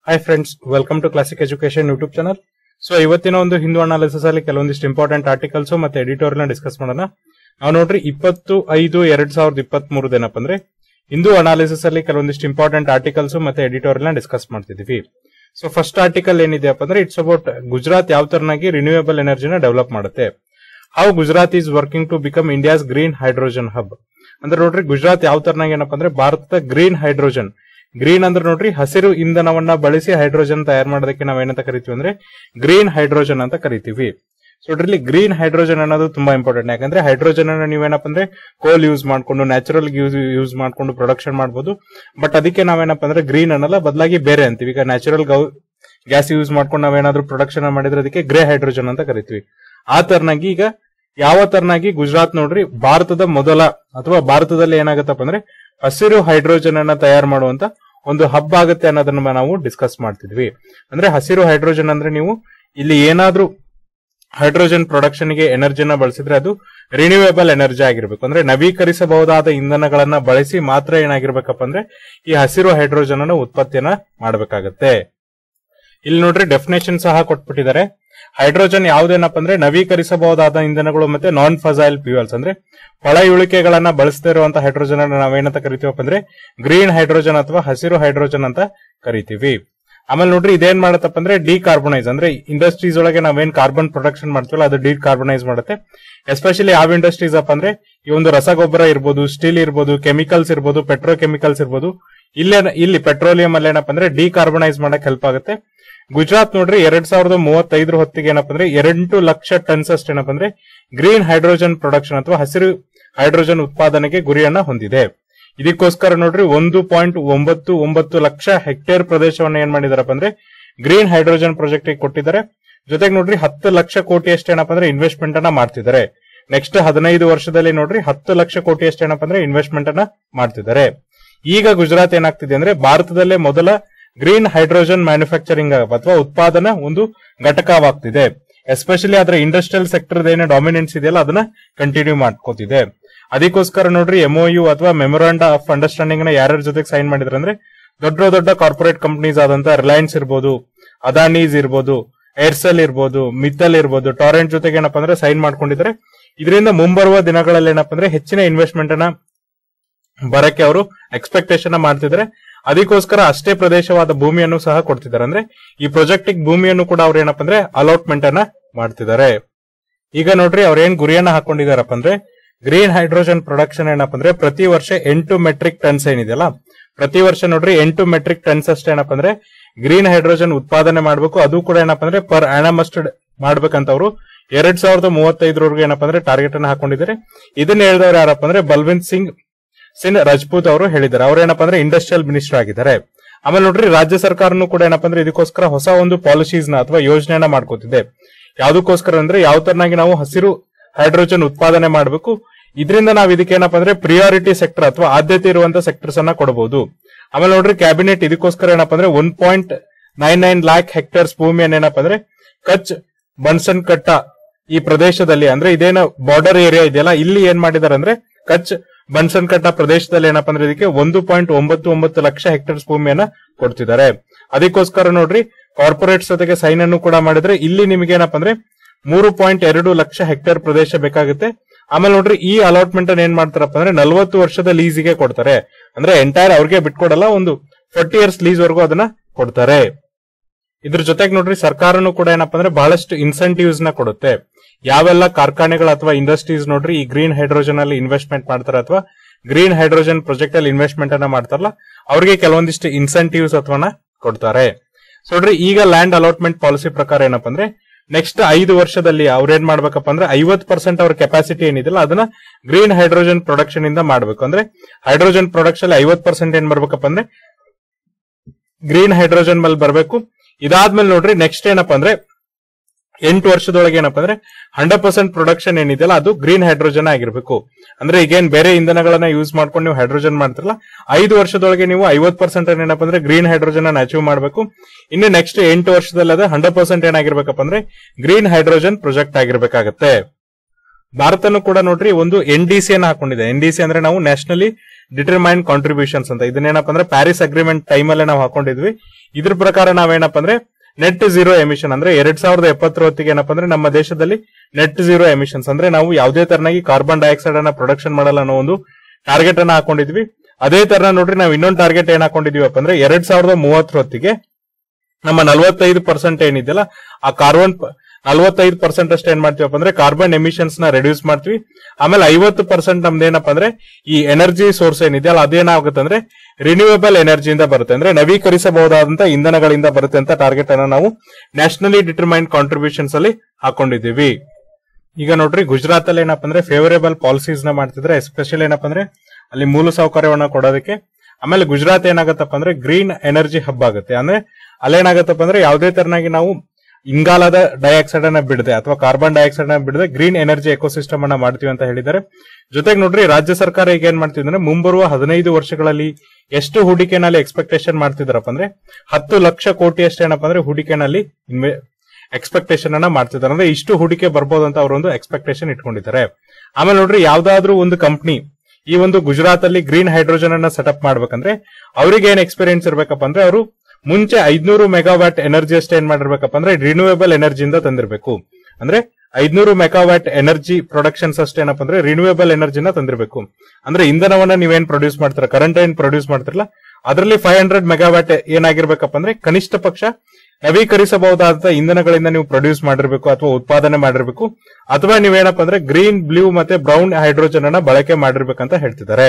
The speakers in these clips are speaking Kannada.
hi friends welcome to classic education YouTube channel so ಇವತ್ತಿನ ಒಂದು ಹಿಂದೂ ಅನಾಲಿಸಿಸ್ ಅಲ್ಲಿ ಕೆಲವೊಂದಿಷ್ಟು ಇಂಪಾರ್ಟೆಂಟ್ ಆರ್ಟಿಕಲ್ಸ್ ಮತ್ತೆ ಎಡಿಟೋರಿಯಲ್ ಡಿಸ್ಕಸ್ ಮಾಡೋಣ ನಾವು ನೋಡ್ರಿ ಇಪ್ಪತ್ತು ಐದು ಎರಡ್ ಸಾವಿರದ ಇಪ್ಪತ್ತ್ ಮೂರದೇನಪ್ಪ ಅಂದ್ರೆ ಹಿಂದೂ ಅನಾಲಿಸಿಸ್ ಅಲ್ಲಿ ಕೆಲವೊಂದಿಷ್ಟು ಇಂಪಾರ್ಟೆಂಟ್ ಆರ್ಟಿಕಲ್ಸ್ ಮತ್ತೆ ಎಡಿಟೋರಿಯಲ್ ಡಿಸ್ಕಸ್ ಮಾಡ್ತಿದೀವಿ ಸೊ ಫಸ್ಟ್ ಆರ್ಟಿಕಲ್ ಏನಿದೆಯಪ್ಪ ಅಂದ್ರೆ ಇಟ್ಸ್ ಅಬೌಟ್ ಗುಜರಾತ್ ಯಾವ ತರನಾಗಿ ರಿನ್ಯೂಯಬಲ್ ಎನರ್ಜಿನ ಡೆವಲಪ್ ಮಾಡುತ್ತೆ how Gujarat is working to become India's green hydrogen hub ಅಂದ್ರೆ ನೋಡ್ರಿ ಗುಜರಾತ್ ಯಾವ ತರನಾಗಿ ಏನಪ್ಪ ಅಂದ್ರೆ ಭಾರತದ ಗ್ರೀನ್ ಹೈಡ್ರೋಜನ್ ಗ್ರೀನ್ ಅಂದ್ರೆ ನೋಡ್ರಿ ಹಸಿರು ಇಂಧನವನ್ನ ಬಳಸಿ ಹೈಡ್ರೋಜನ್ ತಯಾರು ಮಾಡೋದಕ್ಕೆ ನಾವ್ ಏನಂತ ಕರಿತೀವಿ ಅಂದ್ರೆ ಗ್ರೀನ್ ಹೈಡ್ರೋಜನ್ ಅಂತ ಕರಿತೀವಿ ಸೊ ನೋಡ್ರಿ ಗ್ರೀನ್ ಹೈಡ್ರೋಜನ್ ಅನ್ನೋದು ತುಂಬಾ ಇಂಪಾರ್ಟೆಂಟ್ ಯಾಕಂದ್ರೆ ಹೈಡ್ರೋಜನ್ ಅನ್ನ ನೀವೇನಪ್ಪ ಅಂದ್ರೆ ಕೋಲ್ ಯೂಸ್ ಮಾಡ್ಕೊಂಡು ನ್ಯಾಚುರಲ್ ಯೂಸ್ ಯೂಸ್ ಮಾಡ್ಕೊಂಡು ಪ್ರೊಡಕ್ಷನ್ ಮಾಡಬಹುದು ಬಟ್ ಅದಕ್ಕೆ ನಾವೇನಪ್ಪ ಅಂದ್ರೆ ಗ್ರೀನ್ ಅನ್ನಲ್ಲ ಬದಲಾಗಿ ಬೇರೆ ಅಂತೀವಿ ಈಗ ನ್ಯಾಚುರಲ್ ಗ್ಯಾಸ್ ಯೂಸ್ ಮಾಡ್ಕೊಂಡು ನಾವೇನಾದ್ರೂ ಪ್ರೊಡಕ್ಷನ್ ಮಾಡಿದ್ರೆ ಅದಕ್ಕೆ ಗ್ರೇ ಹೈಡ್ರೋಜನ್ ಅಂತ ಕರಿತೀವಿ ಆ ತರನಾಗಿ ಈಗ ಯಾವ ತರನಾಗಿ ಗುಜರಾತ್ ನೋಡ್ರಿ ಭಾರತದ ಮೊದಲ ಅಥವಾ ಭಾರತದಲ್ಲಿ ಏನಾಗತ್ತಪ್ಪ ಅಂದ್ರೆ ಹಸಿರು ಹೈಡ್ರೋಜನ್ ಅನ್ನ ತಯಾರು ಮಾಡುವಂತ ಒಂದು ಹಬ್ ಆಗುತ್ತೆ ಅನ್ನೋದನ್ನ ನಾವು ಡಿಸ್ಕಸ್ ಮಾಡ್ತಿದ್ವಿ ಅಂದ್ರೆ ಹಸಿರು ಹೈಡ್ರೋಜನ್ ಅಂದ್ರೆ ನೀವು ಇಲ್ಲಿ ಏನಾದ್ರೂ ಹೈಡ್ರೋಜನ್ ಪ್ರೊಡಕ್ಷನ್ ಗೆ ಎನರ್ಜಿನ ಬಳಸಿದ್ರೆ ಅದು ರಿನ್ಯೂವೇಬಲ್ ಎನರ್ಜಿ ಆಗಿರ್ಬೇಕು ಅಂದ್ರೆ ನವೀಕರಿಸಬಹುದಾದ ಇಂಧನಗಳನ್ನ ಬಳಸಿ ಮಾತ್ರ ಏನಾಗಿರ್ಬೇಕಪ್ಪ ಅಂದ್ರೆ ಈ ಹಸಿರು ಹೈಡ್ರೋಜನ್ ಅನ್ನು ಉತ್ಪತ್ತಿಯನ್ನ ಮಾಡಬೇಕಾಗತ್ತೆ ಇಲ್ಲಿ ನೋಡ್ರಿ ಡೆಫಿನೇಷನ್ ಸಹ ಕೊಟ್ಬಿಟ್ಟಿದ್ದಾರೆ ಹೈಡ್ರೋಜನ್ ಯಾವ್ದೇನಪ್ಪ ಅಂದ್ರೆ ನವೀಕರಿಸಬಹುದಾದ ಇಂಧನಗಳು ಮತ್ತೆ ನಾನ್ ಫಸೈಲ್ ಫ್ಯೂಯಲ್ಸ್ ಅಂದ್ರೆ ಪಳ ಇಳಿಕೆಗಳನ್ನ ಬಳಸದೇ ಇರುವಂತಹ ಹೈಡ್ರೋಜನ್ ಅನ್ನ ನಾವೇನಂತ ಕರಿತೀವಪ್ಪ ಅಂದ್ರೆ ಗ್ರೀನ್ ಹೈಡ್ರೋಜನ್ ಅಥವಾ ಹಸಿರು ಹೈಡ್ರೋಜನ್ ಅಂತ ಕರಿತೀವಿ ಆಮೇಲೆ ನೋಡ್ರಿ ಇದೇನ್ ಮಾಡತ್ತಪ್ಪ ಅಂದ್ರೆ ಡಿಕಾರ್ಬನೈಸ್ ಅಂದ್ರೆ ಇಂಡಸ್ಟ್ರೀಸ್ ಒಳಗೆ ನಾವೇನ್ ಕಾರ್ಬನ್ ಪ್ರೊಡಕ್ಷನ್ ಮಾಡ್ತೀವಲ್ಲ ಅದು ಡಿಕಾರ್ಬನೈಸ್ ಮಾಡುತ್ತೆ ಎಸ್ಪೆಷಲಿ ಯಾವ ಇಂಡಸ್ಟ್ರೀಸ್ ಅಪ್ಪ ಅಂದ್ರೆ ಈ ಒಂದು ರಸಗೊಬ್ಬರ ಇರ್ಬೋದು ಸ್ಟೀಲ್ ಇರ್ಬೋದು ಕೆಮಿಕಲ್ಸ್ ಇರ್ಬೋದು ಪೆಟ್ರೋ ಕೆಮಿಕಲ್ಸ್ ಇರ್ಬೋದು ಇಲ್ಲೇ ಇಲ್ಲಿ ಪೆಟ್ರೋಲಿಯಂ ಅಲ್ಲಿ ಏನಪ್ಪ ಅಂದ್ರೆ ಡಿಕಾರ್ಬನೈಸ್ ಮಾಡಕ್ ಹೆಲ್ಪ್ ಆಗುತ್ತೆ ಗುಜರಾತ್ ನೋಡ್ರಿ ಎರಡ್ ಸಾವಿರದ ಮೂವತ್ತೈದರ ಹೊತ್ತಿಗೆ ಏನಪ್ಪ ಅಂದ್ರೆ ಎಂಟು ಲಕ್ಷ ಟನ್ಸ್ ಅಷ್ಟು ಏನಪ್ಪ ಅಂದ್ರೆ ಗ್ರೀನ್ ಹೈಡ್ರೋಜನ್ ಪ್ರೊಡಕ್ಷನ್ ಅಥವಾ ಹಸಿರು ಹೈಡ್ರೋಜನ್ ಉತ್ಪಾದನೆಗೆ ಗುರಿಯನ್ನ ಹೊಂದಿದೆ ಇದಕ್ಕೋಸ್ಕರ ನೋಡ್ರಿ ಒಂದು ಪಾಯಿಂಟ್ ಒಂಬತ್ತು ಒಂಬತ್ತು ಲಕ್ಷ ಹೆಕ್ಟೇರ್ ಪ್ರದೇಶವನ್ನ ಏನ್ ಮಾಡಿದಾರಪ್ಪ ಅಂದ್ರೆ ಗ್ರೀನ್ ಹೈಡ್ರೋಜನ್ ಪ್ರಾಜೆಕ್ಟ್ ಕೊಟ್ಟಿದ್ದಾರೆ ಜೊತೆಗೆ ನೋಡ್ರಿ ಹತ್ತು ಲಕ್ಷ ಕೋಟಿ ಅಷ್ಟು ಏನಪ್ಪ ಅಂದ್ರೆ ಇನ್ವೆಸ್ಟ್ಮೆಂಟ್ ಅನ್ನ ಮಾಡ್ತಿದ್ದಾರೆ ನೆಕ್ಸ್ಟ್ ಹದಿನೈದು ವರ್ಷದಲ್ಲಿ ನೋಡ್ರಿ ಹತ್ತು ಲಕ್ಷ ಕೋಟಿ ಅಷ್ಟು ಏನಪ್ಪ ಅಂದ್ರೆ ಇನ್ವೆಸ್ಟ್ಮೆಂಟ್ ಅನ್ನ ಮಾಡ್ತಿದ್ದಾರೆ ಈಗ ಗುಜರಾತ್ ಏನಾಗ್ತಿದೆ ಅಂದ್ರೆ ಭಾರತದಲ್ಲೇ ಮೊದಲ ಗ್ರೀನ್ ಹೈಡ್ರೋಜನ್ ಮ್ಯಾನುಫ್ಯಾಕ್ಚರಿಂಗ್ ಅಥವಾ ಉತ್ಪಾದನಾ ಒಂದು ಘಟಕವಾಗ್ತಿದೆ ಎಸ್ಪೆಷಲಿ ಅದರ ಇಂಡಸ್ಟ್ರಿಯಲ್ ಸೆಕ್ಟರ್ ಏನೇ ಡಾಮಿನೆನ್ಸ್ ಇದೆಯಲ್ಲ ಅದನ್ನ ಕಂಟಿನ್ಯೂ ಮಾಡ್ಕೋತಿದೆ ಅದಕ್ಕೋಸ್ಕರ ನೋಡ್ರಿ ಎಂಒಯು ಅಥವಾ ಮೆಮೊರಾಂಡ ಆಫ್ ಅಂಡರ್ಸ್ಟ್ಯಾಂಡಿಂಗ್ ನ ಯಾರ್ಯಾರ ಜೊತೆಗೆ ಸೈನ್ ಮಾಡಿದ್ರೆ ಅಂದ್ರೆ ದೊಡ್ಡ ದೊಡ್ಡ ಕಾರ್ಪೊರೇಟ್ ಕಂಪನೀಸ್ ಆದಂತ ರಿಲಯನ್ಸ್ ಇರ್ಬೋದು ಅದಾನೀಸ್ ಇರ್ಬೋದು ಏರ್ಸೆಲ್ ಇರ್ಬೋದು ಮಿತ್ತಲ್ ಇರ್ಬೋದು ಟಾರೆಂಟ್ ಜೊತೆಗೆ ಏನಪ್ಪಾ ಅಂದ್ರೆ ಸೈನ್ ಮಾಡ್ಕೊಂಡಿದ್ದಾರೆ ಇದರಿಂದ ಮುಂಬರುವ ದಿನಗಳಲ್ಲಿ ಏನಪ್ಪಾ ಅಂದ್ರೆ ಹೆಚ್ಚಿನ ಇನ್ವೆಸ್ಟ್ಮೆಂಟ್ ಅನ್ನ ಬರಕ್ಕೆ ಅವರು ಎಕ್ಸ್ಪೆಕ್ಟೇಷನ್ ಮಾಡ್ತಿದ್ದಾರೆ ಅದಕ್ಕೋಸ್ಕರ ಅಷ್ಟೇ ಪ್ರದೇಶವಾದ ಭೂಮಿಯನ್ನು ಸಹ ಕೊಡ್ತಿದ್ದಾರೆ ಅಂದ್ರೆ ಈ ಪ್ರಾಜೆಕ್ಟ್ ಭೂಮಿಯನ್ನು ಕೂಡ ಅವ್ರು ಏನಪ್ಪ ಅಂದ್ರೆ ಅಲಾಟ್ಮೆಂಟ್ ಅನ್ನ ಮಾಡ್ತಿದ್ದಾರೆ ಈಗ ನೋಡ್ರಿ ಅವ್ರ ಏನ್ ಗುರಿಯನ್ನ ಹಾಕೊಂಡಿದಾರಪ್ಪ ಅಂದ್ರೆ ಗ್ರೀನ್ ಹೈಡ್ರೋಜನ್ ಪ್ರೊಡಕ್ಷನ್ ಏನಪ್ಪ ಅಂದ್ರೆ ಪ್ರತಿ ವರ್ಷ ಎಂಟು ಮೆಟ್ರಿಕ್ ಟನ್ಸ್ ಏನಿದೆಯಲ್ಲ ಪ್ರತಿ ವರ್ಷ ನೋಡ್ರಿ ಎಂಟು ಮೆಟ್ರಿಕ್ ಟನ್ಸ್ ಅಷ್ಟೇ ಏನಪ್ಪ ಅಂದ್ರೆ ಗ್ರೀನ್ ಹೈಡ್ರೋಜನ್ ಉತ್ಪಾದನೆ ಮಾಡಬೇಕು ಅದು ಕೂಡ ಏನಪ್ಪ ಅಂದ್ರೆ ಪರ್ ಆನಮ್ ಅಷ್ಟು ಮಾಡ್ಬೇಕಂತ ಅವರು ಎರಡ್ ಸಾವಿರದ ಮೂವತ್ತೈದರವರೆಗೂ ಏನಪ್ಪ ಅಂದ್ರೆ ಟಾರ್ಗೆಟ್ ಅನ್ನ ಹಾಕೊಂಡಿದ್ದಾರೆ ಇದನ್ನ ಹೇಳಿದವರು ಯಾರಪ್ಪ ಅಂದ್ರೆ ಬಲ್ವಿಂತ್ ಸಿಂಗ್ ಸಿನ್ ರಜಪೂತ್ ಅವರು ಹೇಳಿದ್ದಾರೆ ಅವ್ರು ಏನಪ್ಪ ಅಂದ್ರೆ ಇಂಡಸ್ಟ್ರಿಯಲ್ ಮಿನಿಸ್ಟರ್ ಆಗಿದ್ದಾರೆ ಆಮೇಲೆ ನೋಡ್ರಿ ರಾಜ್ಯ ಸರ್ಕಾರನು ಕೂಡ ಏನಪ್ಪ ಅಂದ್ರೆ ಇದಕ್ಕೋಸ್ಕರ ಹೊಸ ಒಂದು ಪಾಲಿಸೀಸ್ ನ ಅಥವಾ ಯೋಜನೆಯನ್ನ ಮಾಡ್ಕೋತಿದೆ ಯಾವ್ದಕ್ಕೋಸ್ಕರ ಅಂದ್ರೆ ಯಾವ ತರನಾಗಿ ನಾವು ಹಸಿರು ಹೈಡ್ರೋಜನ್ ಉತ್ಪಾದನೆ ಮಾಡಬೇಕು ಇದರಿಂದ ನಾವು ಇದಕ್ಕೆ ಏನಪ್ಪ ಅಂದ್ರೆ ಪ್ರಿಯಾರಿಟಿ ಸೆಕ್ಟರ್ ಅಥವಾ ಆದ್ಯತೆ ಇರುವಂತ ಸೆಕ್ಟರ್ಸ್ ಅನ್ನ ಕೊಡಬಹುದು ಆಮೇಲೆ ನೋಡ್ರಿ ಕ್ಯಾಬಿನೆಟ್ ಇದಕ್ಕೋಸ್ಕರ ಏನಪ್ಪ ಅಂದ್ರೆ one point nine nine lakh hectares ಭೂಮಿಯನ್ನು ಏನಪ್ಪ ಅಂದ್ರೆ ಕಚ್ ಬನ್ಸನ್ ಕಟ್ಟ ಈ ಪ್ರದೇಶದಲ್ಲಿ ಅಂದ್ರೆ ಇದೇನು ಬಾರ್ಡರ್ ಏರಿಯಾ ಇದೆಯಲ್ಲ ಇಲ್ಲಿ ಏನ್ ಮಾಡಿದಾರೆ ಅಂದ್ರೆ ಕಚ್ ಬನ್ಸನ್ ಕಟ್ಟ ಪ್ರದೇಶದಲ್ಲಿ ಏನಪ್ಪಾ ಅಂದ್ರೆ ಇದಕ್ಕೆ ಒಂದು ಪಾಯಿಂಟ್ ಒಂಬತ್ತು ಒಂಬತ್ತು ಲಕ್ಷ ಹೆಕ್ಟೇರ್ಸ್ ಭೂಮಿಯನ್ನ ಕೊಡ್ತಿದ್ದಾರೆ ಅದಕ್ಕೋಸ್ಕರ ನೋಡ್ರಿ ಕಾರ್ಪೊರೇಟ್ಸ್ ಜೊತೆಗೆ ಸೈನ್ ಅನ್ನು ಕೂಡ ಮಾಡಿದ್ರೆ ಇಲ್ಲಿ ನಿಮಗೆ ಏನಪ್ಪಾ ಅಂದ್ರೆ ಮೂರು ಪಾಯಿಂಟ್ ಎರಡು ಲಕ್ಷ ಹೆಕ್ಟೇರ್ ಪ್ರದೇಶ ಬೇಕಾಗುತ್ತೆ ಆಮೇಲೆ ನೋಡ್ರಿ ಈ ಅಲಾಟ್ಮೆಂಟ್ ಅನ್ನ ಏನ್ ಮಾಡ್ತಾರಪ್ಪ ಅಂದ್ರೆ ನಲವತ್ತು ವರ್ಷದ ಲೀಸಿಗೆ ಕೊಡ್ತಾರೆ ಅಂದ್ರೆ ಎಂಟೈರ್ ಅವ್ರಿಗೆ ಬಿಟ್ಕೊಡಲ್ಲ ಒಂದು ಫೋರ್ಟಿ ಇಯರ್ಸ್ ಲೀಸ್ ವರೆಗೂ ಅದನ್ನ ಕೊಡ್ತಾರೆ ಇದ್ರ ಜೊತೆಗೆ ನೋಡ್ರಿ ಸರ್ಕಾರನು ಕೂಡ ಏನಪ್ಪಾ ಅಂದ್ರೆ ಬಹಳಷ್ಟು ಇನ್ಸೆಂಟಿವ್ಸ್ ನ ಕೊಡುತ್ತೆ ಯಾವೆಲ್ಲ ಕಾರ್ಖಾನೆಗಳು ಅಥವಾ ಇಂಡಸ್ಟ್ರೀಸ್ ನೋಡ್ರಿ ಈ ಗ್ರೀನ್ ಹೈಡ್ರೋಜನ್ ಅಲ್ಲಿ ಇನ್ವೆಸ್ಟ್ಮೆಂಟ್ ಮಾಡ್ತಾರೆ ಅಥವಾ ಗ್ರೀನ್ ಹೈಡ್ರೋಜನ್ ಪ್ರಾಜೆಕ್ಟ್ ಅಲ್ಲಿ ಇನ್ವೆಸ್ಟ್ಮೆಂಟ್ ಅನ್ನ ಮಾಡ್ತಾರಲ್ಲ ಅವ್ರಿಗೆ ಕೆಲವೊಂದಿಷ್ಟು ಇನ್ಸೆಂಟಿವ್ಸ್ ಅಥವಾ ಕೊಡ್ತಾರೆ ಸೊ ನೋಡ್ರಿ ಈಗ ಲ್ಯಾಂಡ್ ಅಲಾಟ್ಮೆಂಟ್ ಪಾಲಿಸಿ ಪ್ರಕಾರ ಏನಪ್ಪಾ ಅಂದ್ರೆ ನೆಕ್ಸ್ಟ್ ಐದು ವರ್ಷದಲ್ಲಿ ಅವ್ರೇನ್ ಮಾಡ್ಬೇಕಪ್ಪ ಅಂದ್ರೆ ಐವತ್ ಪರ್ಸೆಂಟ್ ಅವ್ರ ಕೆಪಾಸಿಟಿ ಏನಿದೆಯಲ್ಲ ಅದನ್ನ ಗ್ರೀನ್ ಹೈಡ್ರೋಜನ್ ಪ್ರೊಡಕ್ಷನ್ ಇಂದ ಮಾಡ್ಬೇಕು ಅಂದ್ರೆ ಹೈಡ್ರೋಜನ್ ಪ್ರೊಡಕ್ಷನ್ ಐವತ್ ಪರ್ಸೆಂಟ್ ಏನ್ ಬರ್ಬೇಕಪ್ಪ ಅಂದ್ರೆ ಗ್ರೀನ್ ಹೈಡ್ರೋಜನ್ ಮೇಲೆ ಬರಬೇಕು ಇದಾದ್ಮೇಲೆ ನೋಡ್ರಿ ನೆಕ್ಸ್ಟ್ ಏನಪ್ಪಾ ಅಂದ್ರೆ ಎಂಟು ವರ್ಷದೊಳಗೆ ಏನಪ್ಪಾ ಅಂದ್ರೆ ಹಂಡ್ರೆಡ್ ಪರ್ಸೆಂಟ್ ಪ್ರೊಡಕ್ಷನ್ ಏನಿದೆಯಲ್ಲ ಅದು ಗ್ರೀನ್ ಹೈಡ್ರೋಜನ್ ಆಗಿರ್ಬೇಕು ಅಂದ್ರೆ ಈಗೇನ್ ಬೇರೆ ಇಂಧನಗಳನ್ನ ಯೂಸ್ ಮಾಡ್ಕೊಂಡು ನೀವು ಹೈಡ್ರೋಜನ್ ಮಾಡ್ತಿರಲ್ಲ ಐದು ವರ್ಷದೊಳಗೆ ನೀವು ಐವತ್ ಪರ್ಸೆಂಟ್ ಏನಪ್ಪಾ ಅಂದ್ರೆ ಗ್ರೀನ್ ಹೈಡ್ರೋಜನ್ ಅನ್ನ ಅಚೀವ್ ಮಾಡಬೇಕು ಇನ್ನು ನೆಕ್ಸ್ಟ್ ಎಂಟು ವರ್ಷದಲ್ಲಿ ಅದ ಹಂಡ್ರೆಡ್ ಪರ್ಸೆಂಟ್ ಏನಾಗಿರ್ಬೇಕಪ್ಪ ಅಂದ್ರೆ ಗ್ರೀನ್ ಹೈಡ್ರೋಜನ್ ಪ್ರಾಜೆಕ್ಟ್ ಆಗಿರ್ಬೇಕಾಗತ್ತೆ ಭಾರತನು ಕೂಡ ನೋಡ್ರಿ ಒಂದು ಎನ್ ಡಿ ಸಿ ಅನ್ನ ಹಾಕೊಂಡಿದೆ ಎನ್ ಡಿ ಸಿ ಅಂದ್ರೆ ನಾವು ನ್ಯಾಷನಲಿ ಡಿಟರ್ಮೈನ್ ಕಾಂಟ್ರಿಬ್ಯೂಷನ್ಸ್ ಅಂತ ಇದನ್ನೇನಪ್ಪ ಅಂದ್ರೆ ಪ್ಯಾರಿಸ್ ಅಗ್ರಿಮೆಂಟ್ ಟೈಮಲ್ಲೇ ನಾವು ಹಾಕೊಂಡಿದ್ವಿ ಇದ್ರ ಪ್ರಕಾರ ನಾವೇನಪ್ಪ ಅಂದ್ರೆ ನೆಟ್ ಝೀರೋ ಎಮಿಷನ್ ಅಂದ್ರೆ ಎರಡ್ ಸಾವಿರದ ಎಪ್ಪತ್ತರ ಹೊತ್ತಿಗೆ ಏನಪ್ಪ ಅಂದ್ರೆ ನಮ್ಮ ದೇಶದಲ್ಲಿ ನೆಟ್ ಝೀರೋ ಎಮಿಷನ್ಸ್ ಅಂದ್ರೆ ನಾವು ಯಾವುದೇ ತರನಾಗಿ ಕಾರ್ಬನ್ ಡೈಆಕ್ಸೈಡ್ ಅನ್ನ ಪ್ರೊಡಕ್ಷನ್ ಮಾಡಲ್ಲ ಅನ್ನೋ ಒಂದು ಟಾರ್ಗೆಟ್ ಅನ್ನ ಹಾಕೊಂಡಿದ್ವಿ ಅದೇ ತರ ನೋಡ್ರಿ ನಾವು ಇನ್ನೊಂದು ಟಾರ್ಗೆಟ್ ಏನ್ ಹಾಕೊಂಡಿದೀವಪ್ಪ ಅಂದ್ರೆ ಎರಡ್ ಸಾವಿರದ ಮೂವತ್ತರ ಹೊತ್ತಿಗೆ ನಮ್ಮ ನಲವತ್ತೈದು ಪರ್ಸೆಂಟ್ ಏನಿದೆಯಲ್ಲ ಆ ಕಾರ್ಬನ್ ನಲವತ್ತೈದು ಪರ್ಸೆಂಟ್ ಅಷ್ಟು ಏನ್ ಮಾಡ್ತೀವಪ್ಪ ಅಂದ್ರೆ ಕಾರ್ಬನ್ ಎಮಿಷನ್ಸ್ ನ ರೆಡ್ಯೂಸ್ ಮಾಡ್ತೀವಿ ಆಮೇಲೆ ಐವತ್ತು ಪರ್ಸೆಂಟ್ ನಮ್ದು ಏನಪ್ಪ ಅಂದ್ರೆ ಈ ಎನರ್ಜಿ ಸೋರ್ಸ್ ಏನಿದೆಯಲ್ಲ ಅದೇನಾಗುತ್ತೆ ಅಂದ್ರೆ ರಿನ್ಯೂವೇಬಲ್ ಎನರ್ಜಿಯಿಂದ ಬರುತ್ತೆ ಅಂದ್ರೆ ನವೀಕರಿಸಬಹುದಾದಂತ ಇಂಧನಗಳಿಂದ ಬರುತ್ತೆ ಅಂತ ಟಾರ್ಗೆಟ್ ಅನ್ನ ನಾವು ನ್ಯಾಷನಲಿ ಡಿಟರ್ಮೈನ್ಡ್ ಕಾಂಟ್ರಿಬ್ಯೂಷನ್ಸ್ ಅಲ್ಲಿ ಹಾಕೊಂಡಿದ್ದೀವಿ ಈಗ ನೋಡ್ರಿ ಗುಜರಾತ್ ಅಲ್ಲಿ ಏನಪ್ಪ ಅಂದ್ರೆ ಫೇವರೇಬಲ್ ಪಾಲಿಸೀಸ್ ನ ಮಾಡ್ತಿದ್ರೆ ಎಸ್ಪೆಷಲಿ ಏನಪ್ಪ ಅಂದ್ರೆ ಅಲ್ಲಿ ಮೂಲ ಸೌಕರ್ಯವನ್ನ ಕೊಡೋದಕ್ಕೆ ಆಮೇಲೆ ಗುಜರಾತ್ ಏನಾಗತ್ತಪ್ಪ ಅಂದ್ರೆ ಗ್ರೀನ್ ಎನರ್ಜಿ ಹಬ್ ಆಗುತ್ತೆ ಅಂದ್ರೆ ಅಲ್ಲೇನಾಗತ್ತಪ್ಪ ಅಂದ್ರೆ ಯಾವುದೇ ತರನಾಗಿ ನಾವು ಇಂಗಾಲದ ಡೈಆಕ್ಸೈಡ್ ಅನ್ನ ಬಿಡದೆ ಅಥವಾ ಕಾರ್ಬನ್ ಡೈಆಕ್ಸೈಡ್ ಅನ್ನ ಬಿಡದೆ ಗ್ರೀನ್ ಎನರ್ಜಿ ಎಕೋಸಿಸ್ಟಮ್ ಅನ್ನ ಮಾಡ್ತೀವಿ ಅಂತ ಹೇಳಿದ್ದಾರೆ ಜೊತೆಗೆ ನೋಡ್ರಿ ರಾಜ್ಯ ಸರ್ಕಾರ ಈಗ ಏನ್ ಮಾಡ್ತಿದೆ ಅಂದ್ರೆ ಮುಂಬರುವ ಹದಿನೈದು ವರ್ಷಗಳಲ್ಲಿ ಎಷ್ಟು ಹೂಡಿಕೆನಲ್ಲಿ ಎಕ್ಸ್ಪೆಕ್ಟೇಷನ್ ಮಾಡ್ತಿದಾರಪ್ಪ ಅಂದ್ರೆ ಹತ್ತು ಲಕ್ಷ ಕೋಟಿ ಅಷ್ಟೇನಪ್ಪ ಅಂದ್ರೆ ಹೂಡಿಕೆನಲ್ಲಿ ಎಕ್ಸ್ಪೆಕ್ಟೇಷನ್ ಅನ್ನ ಮಾಡ್ತಿದ್ದಾರೆ ಅಂದ್ರೆ ಇಷ್ಟು ಹೂಡಿಕೆ ಬರ್ಬೋದು ಅಂತ ಅವರೊಂದು ಎಕ್ಸ್ಪೆಕ್ಟೇಷನ್ ಇಟ್ಕೊಂಡಿದ್ದಾರೆ ಆಮೇಲೆ ನೋಡ್ರಿ ಯಾವ್ದಾದ್ರೂ ಒಂದು ಕಂಪ್ನಿ ಈ ಒಂದು ಗುಜರಾತ್ ಅಲ್ಲಿ ಗ್ರೀನ್ ಹೈಡ್ರೋಜನ್ ಅನ್ನ ಸೆಟಪ್ ಮಾಡ್ಬೇಕಂದ್ರೆ ಅವ್ರಿಗೆ ಏನ್ ಎಕ್ಸ್ಪೀರಿಯನ್ಸ್ ಇರ್ಬೇಕಪ್ಪ ಅಂದ್ರೆ ಅವರು ಮುಂಚೆ ಐದ್ನೂರು ಮೆಗಾವ್ಯಾಟ್ ಎನರ್ಜಿ ಅಷ್ಟೇ ಏನ್ ಮಾಡಿರ್ಬೇಕಪ್ಪ ಅಂದ್ರೆ ರಿನ್ಯೂವೇಬಲ್ ಎನರ್ಜಿಯಿಂದ ತಂದಿರಬೇಕು ಅಂದ್ರೆ ಐದ್ನೂರು ಮೆಗಾವ್ಯಾಟ್ ಎನರ್ಜಿ ಪ್ರೊಡಕ್ಷನ್ಸ್ ಅಷ್ಟೇನಪ್ಪ ಅಂದ್ರೆ ರಿನ್ಯೂವೇಬಲ್ ಎನರ್ಜಿನ ತಂದಿರಬೇಕು ಅಂದ್ರೆ ಇಂಧನವನ್ನ ನೀವೇನ್ ಪ್ರೊಡ್ಯೂಸ್ ಮಾಡ್ತೀರಾ ಕರೆಂಟ್ ಏನ್ ಪ್ರೊಡ್ಯೂಸ್ ಮಾಡ್ತಿರಲ್ಲ ಅದರಲ್ಲಿ ಫೈವ್ ಹಂಡ್ರೆಡ್ ಮೆಗಾವ್ಯಾಟ್ ಏನಾಗಿರ್ಬೇಕಪ್ಪ ಅಂದ್ರೆ ಕನಿಷ್ಠ ಪಕ್ಷ ನವೀಕರಿಸಬಹುದಾದ ಇಂಧನಗಳಿಂದ ನೀವು ಪ್ರೊಡ್ಯೂಸ್ ಮಾಡಿರ್ಬೇಕು ಅಥವಾ ಉತ್ಪಾದನೆ ಮಾಡಿರ್ಬೇಕು ಅಥವಾ ನೀವೇನಪ್ಪ ಅಂದ್ರೆ ಗ್ರೀನ್ ಬ್ಲೂ ಮತ್ತೆ ಬ್ರೌನ್ ಹೈಡ್ರೋಜನ್ ಅನ್ನ ಬಳಕೆ ಮಾಡಿರ್ಬೇಕಂತ ಹೇಳ್ತಿದ್ದಾರೆ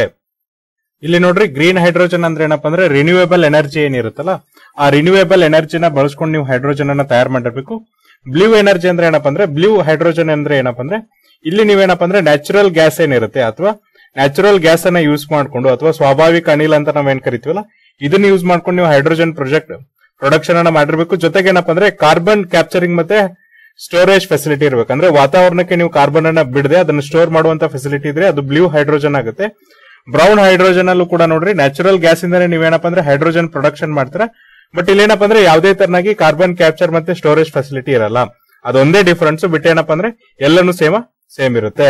ಇಲ್ಲಿ ನೋಡ್ರಿ ಗ್ರೀನ್ ಹೈಡ್ರೋಜನ್ ಅಂದ್ರೆ ಏನಪ್ಪಾ ಅಂದ್ರೆ ರಿನ್ಯೂವೇಬಲ್ ಎನರ್ಜಿ ಏನಿರುತ್ತಲ್ಲ ಆ ರಿನ್ಯೂವೇಬಲ್ ಎನರ್ಜಿನ ಬಳಸ್ಕೊಂಡು ನೀವು ಹೈಡ್ರೋಜನ್ ಅನ್ನ ತಯಾರು ಮಾಡಿರ್ಬೇಕು ಬ್ಲೂ ಎನರ್ಜಿ ಅಂದ್ರೆ ಏನಪ್ಪಾ ಅಂದ್ರೆ ಬ್ಲೂ ಹೈಡ್ರೋಜನ್ ಅಂದ್ರೆ ಏನಪ್ಪಾ ಅಂದ್ರೆ ಇಲ್ಲಿ ನೀವೇನಪ್ಪ ಅಂದ್ರೆ ನ್ಯಾಚುರಲ್ ಗ್ಯಾಸ್ ಏನಿರುತ್ತೆ ಅಥವಾ ನ್ಯಾಚುರಲ್ ಗ್ಯಾಸ್ ಅನ್ನ ಯೂಸ್ ಮಾಡ್ಕೊಂಡು ಅಥವಾ ಸ್ವಾಭಾವಿಕ ಅನಿಲ ಅಂತ ನಾವೇನ್ ಕರಿತೀವಲ್ಲ ಇದನ್ನ ಯೂಸ್ ಮಾಡ್ಕೊಂಡು ನೀವು ಹೈಡ್ರೋಜನ್ ಪ್ರೊಜೆಕ್ಟ್ ಪ್ರೊಡಕ್ಷನ್ ಅನ್ನ ಮಾಡಿರ್ಬೇಕು ಜೊತೆಗೆ ಏನಪ್ಪಾ ಅಂದ್ರೆ ಕಾರ್ಬನ್ ಕ್ಯಾಪ್ಚರಿಂಗ್ ಮತ್ತೆ ಸ್ಟೋರೇಜ್ ಫೆಸಿಲಿಟಿ ಇರಬೇಕು ಅಂದ್ರೆ ವಾತಾವರಣಕ್ಕೆ ನೀವು ಕಾರ್ಬನ್ ಅನ್ನ ಬಿಡದೆ ಅದನ್ನ ಸ್ಟೋರ್ ಮಾಡುವಂತ ಫೆಸಿಲಿಟಿ ಇದ್ರೆ ಅದು ಬ್ಲೂ ಹೈಡ್ರೋಜನ್ ಆಗುತ್ತೆ ಬ್ರೌನ್ ಹೈಡ್ರೋಜನ್ ಅಲ್ಲೂ ಕೂಡ ನೋಡ್ರಿ ನ್ಯಾಚುರಲ್ ಗ್ಯಾಸ್ ಇಂದಾನೆ ನೀವೇನಪ್ಪ ಅಂದ್ರೆ ಹೈಡ್ರೋಜನ್ ಪ್ರೊಡಕ್ಷನ್ ಮಾಡ್ತೀರಾ ಬಟ್ ಇಲ್ಲೇನಪ್ಪ ಅಂದ್ರೆ ಯಾವುದೇ ತರನಾಗಿ ಕಾರ್ಬನ್ ಕ್ಯಾಪ್ಚರ್ ಮತ್ತೆ ಸ್ಟೋರೇಜ್ ಫೆಸಿಲಿಟಿ ಇರಲ್ಲ ಅದೊಂದೇ ಡಿಫರೆನ್ಸ್ ಬಿಟ್ಟು ಏನಪ್ಪ ಅಂದ್ರೆ ಎಲ್ಲಾನು ಸೇಮ ಸೇಮ್ ಇರುತ್ತೆ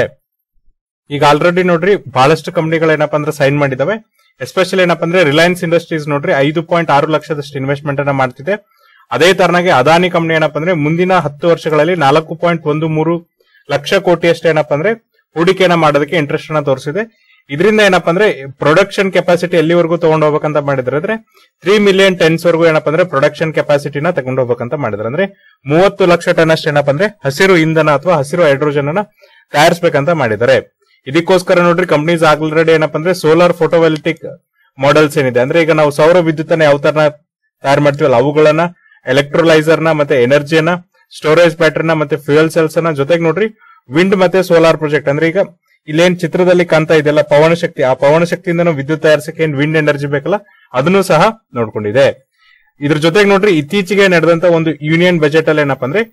ಈಗ ಆಲ್ರೆಡಿ ನೋಡ್ರಿ ಬಹಳಷ್ಟು ಕಂಪನಿಗಳು ಏನಪ್ಪ ಅಂದ್ರೆ ಸೈನ್ ಮಾಡಿದಾವೆ ಎಸ್ಪೆಷಲಿ ಏನಪ್ಪ ಅಂದ್ರೆ ರಿಲಯನ್ಸ್ ಇಂಡಸ್ಟ್ರೀಸ್ ನೋಡ್ರಿ ಐದು ಪಾಯಿಂಟ್ ಆರು ಲಕ್ಷದಷ್ಟು ಇನ್ವೆಸ್ಟ್ಮೆಂಟ್ ಅನ್ನ ಮಾಡ್ತಿದೆ ಅದೇ ತರನಾಗಿ ಅದಾನಿ ಕಂಪನಿ ಏನಪ್ಪ ಅಂದ್ರೆ ಮುಂದಿನ ಹತ್ತು ವರ್ಷಗಳಲ್ಲಿ ನಾಲ್ಕು ಪಾಯಿಂಟ್ ಒಂದು ಮೂರು ಲಕ್ಷ ಕೋಟಿಯಷ್ಟು ಏನಪ್ಪ ಅಂದ್ರೆ ಹೂಡಿಕೆಯನ್ನ ಮಾಡೋದಕ್ಕೆ ಇಂಟ್ರೆಸ್ಟ್ ಅನ್ನ ತೋರಿಸಿದೆ ಇದರಿಂದ ಏನಪ್ಪ ಅಂದ್ರೆ ಪ್ರೊಡಕ್ಷನ್ ಕೆಪಾಸಿಟಿ ಎಲ್ಲಿವರೆಗೂ ತಗೊಂಡು ಹೋಗ್ಬೇಕಂತ ಮಾಡಿದ್ರೆ ಅಂದ್ರೆ ತ್ರೀ ಮಿಲಿಯನ್ ಟೆನ್ಸ್ ವರೆಗೂ ಏನಪ್ಪ ಅಂದ್ರೆ ಪ್ರೊಡಕ್ಷನ್ ಕೆಪಾಸಿಟಿನ ತಗೊಂಡು ಹೋಗ್ಬೇಕಂತ ಮಾಡಿದ್ರೆ ಅಂದ್ರೆ ಮೂವತ್ತು ಲಕ್ಷ ಟನ್ ಅಷ್ಟು ಏನಪ್ಪ ಅಂದ್ರೆ ಹಸಿರು ಇಂಧನ ಅಥವಾ ಹಸಿರು ಹೈಡ್ರೋಜನ್ ಅನ್ನ ತಯಾರಿಸಬೇಕಂತ ಮಾಡಿದ್ದಾರೆ ಇದಕ್ಕೋಸ್ಕರ ನೋಡ್ರಿ ಕಂಪ್ನೀಸ್ ಆಲ್ರೆಡಿ ಏನಪ್ಪ ಅಂದ್ರೆ ಸೋಲಾರ್ ಫೋಟೋವೆಲಿಟಿಕ್ ಮಾಡೆಲ್ಸ್ ಏನಿದೆ ಅಂದ್ರೆ ಈಗ ನಾವು ಸೌರ ವಿದ್ಯುತ್ ಅನ್ನ ಯಾವ ತರ ತಯಾರು ಮಾಡ್ತೀವಲ್ಲ ಅವುಗಳನ್ನ ಎಲೆಕ್ಟ್ರೋಲೈಸರ್ ನ ಮತ್ತೆ ಎನರ್ಜಿಯನ್ನ ಸ್ಟೋರೇಜ್ ಬ್ಯಾಟ್ರಿನ ಮತ್ತೆ ಫ್ಯೂಯಲ್ ಸೆಲ್ಸ್ ಅನ್ನ ಜೊತೆಗೆ ನೋಡ್ರಿ ವಿಂಡ್ ಮತ್ತೆ ಸೋಲಾರ್ ಪ್ರಾಜೆಕ್ಟ್ ಅಂದ್ರೆ ಈಗ ಇಲ್ಲೇನ್ ಚಿತ್ರದಲ್ಲಿ ಕಾಣ್ತಾ ಇದೆಯಲ್ಲ ಪವನ ಶಕ್ತಿ ಆ ಪವನ ಶಕ್ತಿಯಿಂದ ನಾವು ವಿದ್ಯುತ್ ತಯಾರಿಸಕ್ಕೆ ಏನ್ ವಿಂಡ್ ಎನರ್ಜಿ ಬೇಕಲ್ಲ ಅದನ್ನು ಸಹ ನೋಡ್ಕೊಂಡಿದೆ ಇದ್ರ ಜೊತೆಗೆ ನೋಡ್ರಿ ಇತ್ತೀಚೆಗೆ ನಡೆದಂತ ಒಂದು ಯೂನಿಯನ್ ಬಜೆಟ್ ಅಲ್ಲಿ ಏನಪ್ಪ ಅಂದ್ರೆ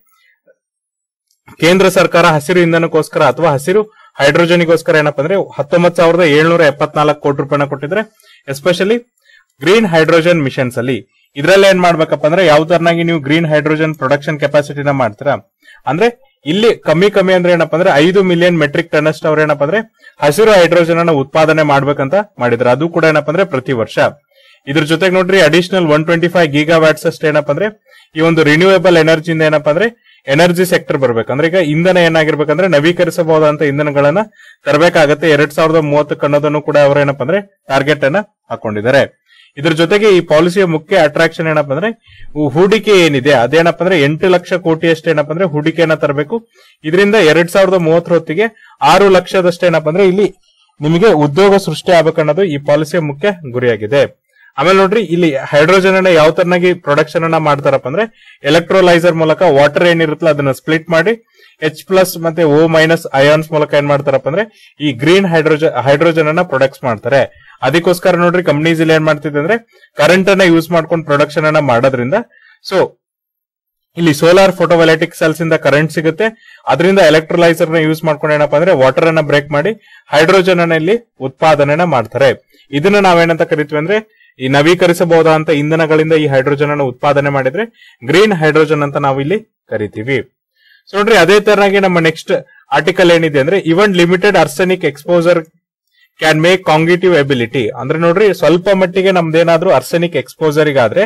ಕೇಂದ್ರ ಸರ್ಕಾರ ಹಸಿರು ಇಂಧನಕ್ಕೋಸ್ಕರ ಅಥವಾ ಹಸಿರು ಹೈಡ್ರೋಜನ್ಗೋಸ್ಕರ ಏನಪ್ಪ ಅಂದ್ರೆ ಹತ್ತೊಂಬತ್ ಸಾವಿರದ ಏಳ್ನೂರ ಎಪ್ಪತ್ನಾಲ್ಕು ಕೋಟಿ ರೂಪಾಯಿನ ಕೊಟ್ಟಿದ್ರೆ ಎಸ್ಪೆಷಲಿ ಗ್ರೀನ್ ಹೈಡ್ರೋಜನ್ ಮಿಷನ್ಸ್ ಅಲ್ಲಿ ಇದ್ರಲ್ಲಿ ಏನ್ ಮಾಡ್ಬೇಕಪ್ಪ ಅಂದ್ರೆ ಯಾವ ತರನಾಗಿ ನೀವು ಗ್ರೀನ್ ಹೈಡ್ರೋಜನ್ ಪ್ರೊಡಕ್ಷನ್ ಕೆಪಾಸಿಟಿನ ಮಾಡ್ತೀರಾ ಅಂದ್ರೆ ಇಲ್ಲಿ ಕಮ್ಮಿ ಕಮ್ಮಿ ಅಂದ್ರೆ ಏನಪ್ಪ ಅಂದ್ರೆ ಐದು ಮಿಲಿಯನ್ ಮೆಟ್ರಿಕ್ ಟನ್ ಅಷ್ಟು ಅವ್ರು ಏನಪ್ಪ ಅಂದ್ರೆ ಹಸಿರು ಹೈಡ್ರೋಜನ್ ಅನ್ನ ಉತ್ಪಾದನೆ ಮಾಡ್ಬೇಕಂತ ಮಾಡಿದ್ರು ಅದು ಕೂಡ ಏನಪ್ಪ ಅಂದ್ರೆ ಪ್ರತಿ ವರ್ಷ ಇದ್ರ ಜೊತೆಗೆ ನೋಡ್ರಿ additional one twenty five gigawatts ಅಷ್ಟು ಏನಪ್ಪ ಅಂದ್ರೆ ಈ ಒಂದು ರಿನ್ಯೂವೇಬಲ್ ಎನರ್ಜಿಯಿಂದ ಏನಪ್ಪ ಅಂದ್ರೆ ಎನರ್ಜಿ ಸೆಕ್ಟರ್ ಬರ್ಬೇಕಂದ್ರೆ ಈಗ ಇಂಧನ ಏನಾಗಿರ್ಬೇಕಂದ್ರೆ ನವೀಕರಿಸಬಹುದಂತ ಇಂಧನಗಳನ್ನ ತರಬೇಕಾಗತ್ತೆ ಎರಡ್ ಸಾವಿರದ ಮೂವತ್ತಕ್ಕೆ ಅನ್ನೋದನ್ನು ಕೂಡ ಅವರೇನಪ್ಪ ಅಂದ್ರೆ ಟಾರ್ಗೆಟ್ ಅನ್ನ ಹಾಕೊಂಡಿದ್ದಾರೆ ಇದ್ರ ಜೊತೆಗೆ ಈ ಪಾಲಿಸಿಯ ಮುಖ್ಯ ಅಟ್ರಾಕ್ಷನ್ ಏನಪ್ಪ ಅಂದ್ರೆ ಹೂಡಿಕೆ ಏನಿದೆ ಅದೇನಪ್ಪ ಅಂದ್ರೆ ಎಂಟು ಲಕ್ಷ ಕೋಟಿ ಅಷ್ಟು ಏನಪ್ಪ ಅಂದ್ರೆ ಹೂಡಿಕೆಯನ್ನ ತರಬೇಕು ಇದರಿಂದ ಎರಡ್ ಸಾವಿರದ ಮೂವತ್ತರ ಹೊತ್ತಿಗೆ ಆರು ಲಕ್ಷದಷ್ಟು ಏನಪ್ಪ ಅಂದ್ರೆ ಇಲ್ಲಿ ನಿಮಗೆ ಉದ್ಯೋಗ ಸೃಷ್ಟಿ ಆಗ್ಬೇಕನ್ನೋದು ಈ ಪಾಲಿಸಿಯ ಮುಖ್ಯ ಗುರಿಯಾಗಿದೆ ಆಮೇಲೆ ನೋಡ್ರಿ ಇಲ್ಲಿ ಹೈಡ್ರೋಜನ್ ಅನ್ನ ಯಾವ ತರನಾಗಿ ಪ್ರೊಡಕ್ಷನ್ ಅನ್ನ ಮಾಡ್ತಾರಪ್ಪ ಅಂದ್ರೆ ಎಲೆಕ್ಟ್ರೋಲೈಸರ್ ಮೂಲಕ ವಾಟರ್ ಏನಿರುತ್ತಲ್ಲ ಅದನ್ನ ಸ್ಪ್ಲಿಟ್ ಮಾಡಿ ಎಚ್ ಪ್ಲಸ್ ಮತ್ತೆ ಓ ಮೈನಸ್ ಅಯಾನ್ಸ್ ಮೂಲಕ ಏನ್ ಮಾಡ್ತಾರಪ್ಪ ಅಂದ್ರೆ ಈ ಗ್ರೀನ್ ಹೈಡ್ರೋಜನ್ ಹೈಡ್ರೋಜನ್ ಅನ್ನ ಪ್ರೊಡಕ್ಟ್ಸ್ ಮಾಡ್ತಾರೆ ಅದಕ್ಕೋಸ್ಕರ ನೋಡ್ರಿ ಕಂಪ್ನೀಸ್ ಇಲ್ಲಿ ಏನ್ ಮಾಡ್ತಿದೆ ಅಂದ್ರೆ ಕರೆಂಟ್ ಅನ್ನ ಯೂಸ್ ಮಾಡ್ಕೊಂಡು ಪ್ರೊಡಕ್ಷನ್ ಅನ್ನ ಮಾಡೋದ್ರಿಂದ ಸೊ ಇಲ್ಲಿ ಸೋಲಾರ್ ಫೋಟೋವೈಲೆಟಿಕ್ ಸೆಲ್ಸ್ ಇಂದ ಕರೆಂಟ್ ಸಿಗುತ್ತೆ ಅದರಿಂದ ಎಲೆಕ್ಟ್ರೋಲೈಸರ್ ನ ಯೂಸ್ ಮಾಡ್ಕೊಂಡು ಏನಪ್ಪಾ ಅಂದ್ರೆ ವಾಟರ್ ಅನ್ನ ಬ್ರೇಕ್ ಮಾಡಿ ಹೈಡ್ರೋಜನ್ ಅನ್ನ ಇಲ್ಲಿ ಉತ್ಪಾದನೆನ ಮಾಡ್ತಾರೆ ಇದನ್ನ ನಾವೇನಂತ ಕರಿತೀವಿ ಅಂದ್ರೆ ಈ ನವೀಕರಿಸಬಹುದಾದಂತ ಇಂಧನಗಳಿಂದ ಈ ಹೈಡ್ರೋಜನ್ ಅನ್ನು ಉತ್ಪಾದನೆ ಮಾಡಿದ್ರೆ ಗ್ರೀನ್ ಹೈಡ್ರೋಜನ್ ಅಂತ ನಾವು ಇಲ್ಲಿ ಕರಿತೀವಿ ಸೊ ನೋಡ್ರಿ ಅದೇ ತರನಾಗಿ ನಮ್ಮ ನೆಕ್ಸ್ಟ್ ಆರ್ಟಿಕಲ್ ಏನಿದೆ ಅಂದ್ರೆ even limited arsenic exposure can make cognitive ability ಅಂದ್ರೆ ನೋಡ್ರಿ ಸ್ವಲ್ಪ ಮಟ್ಟಿಗೆ ನಮ್ದೇನಾದ್ರೂ ಅರ್ಸನಿಕ್ ಎಕ್ಸ್ಪೋಸರ್ ಗಾದ್ರೆ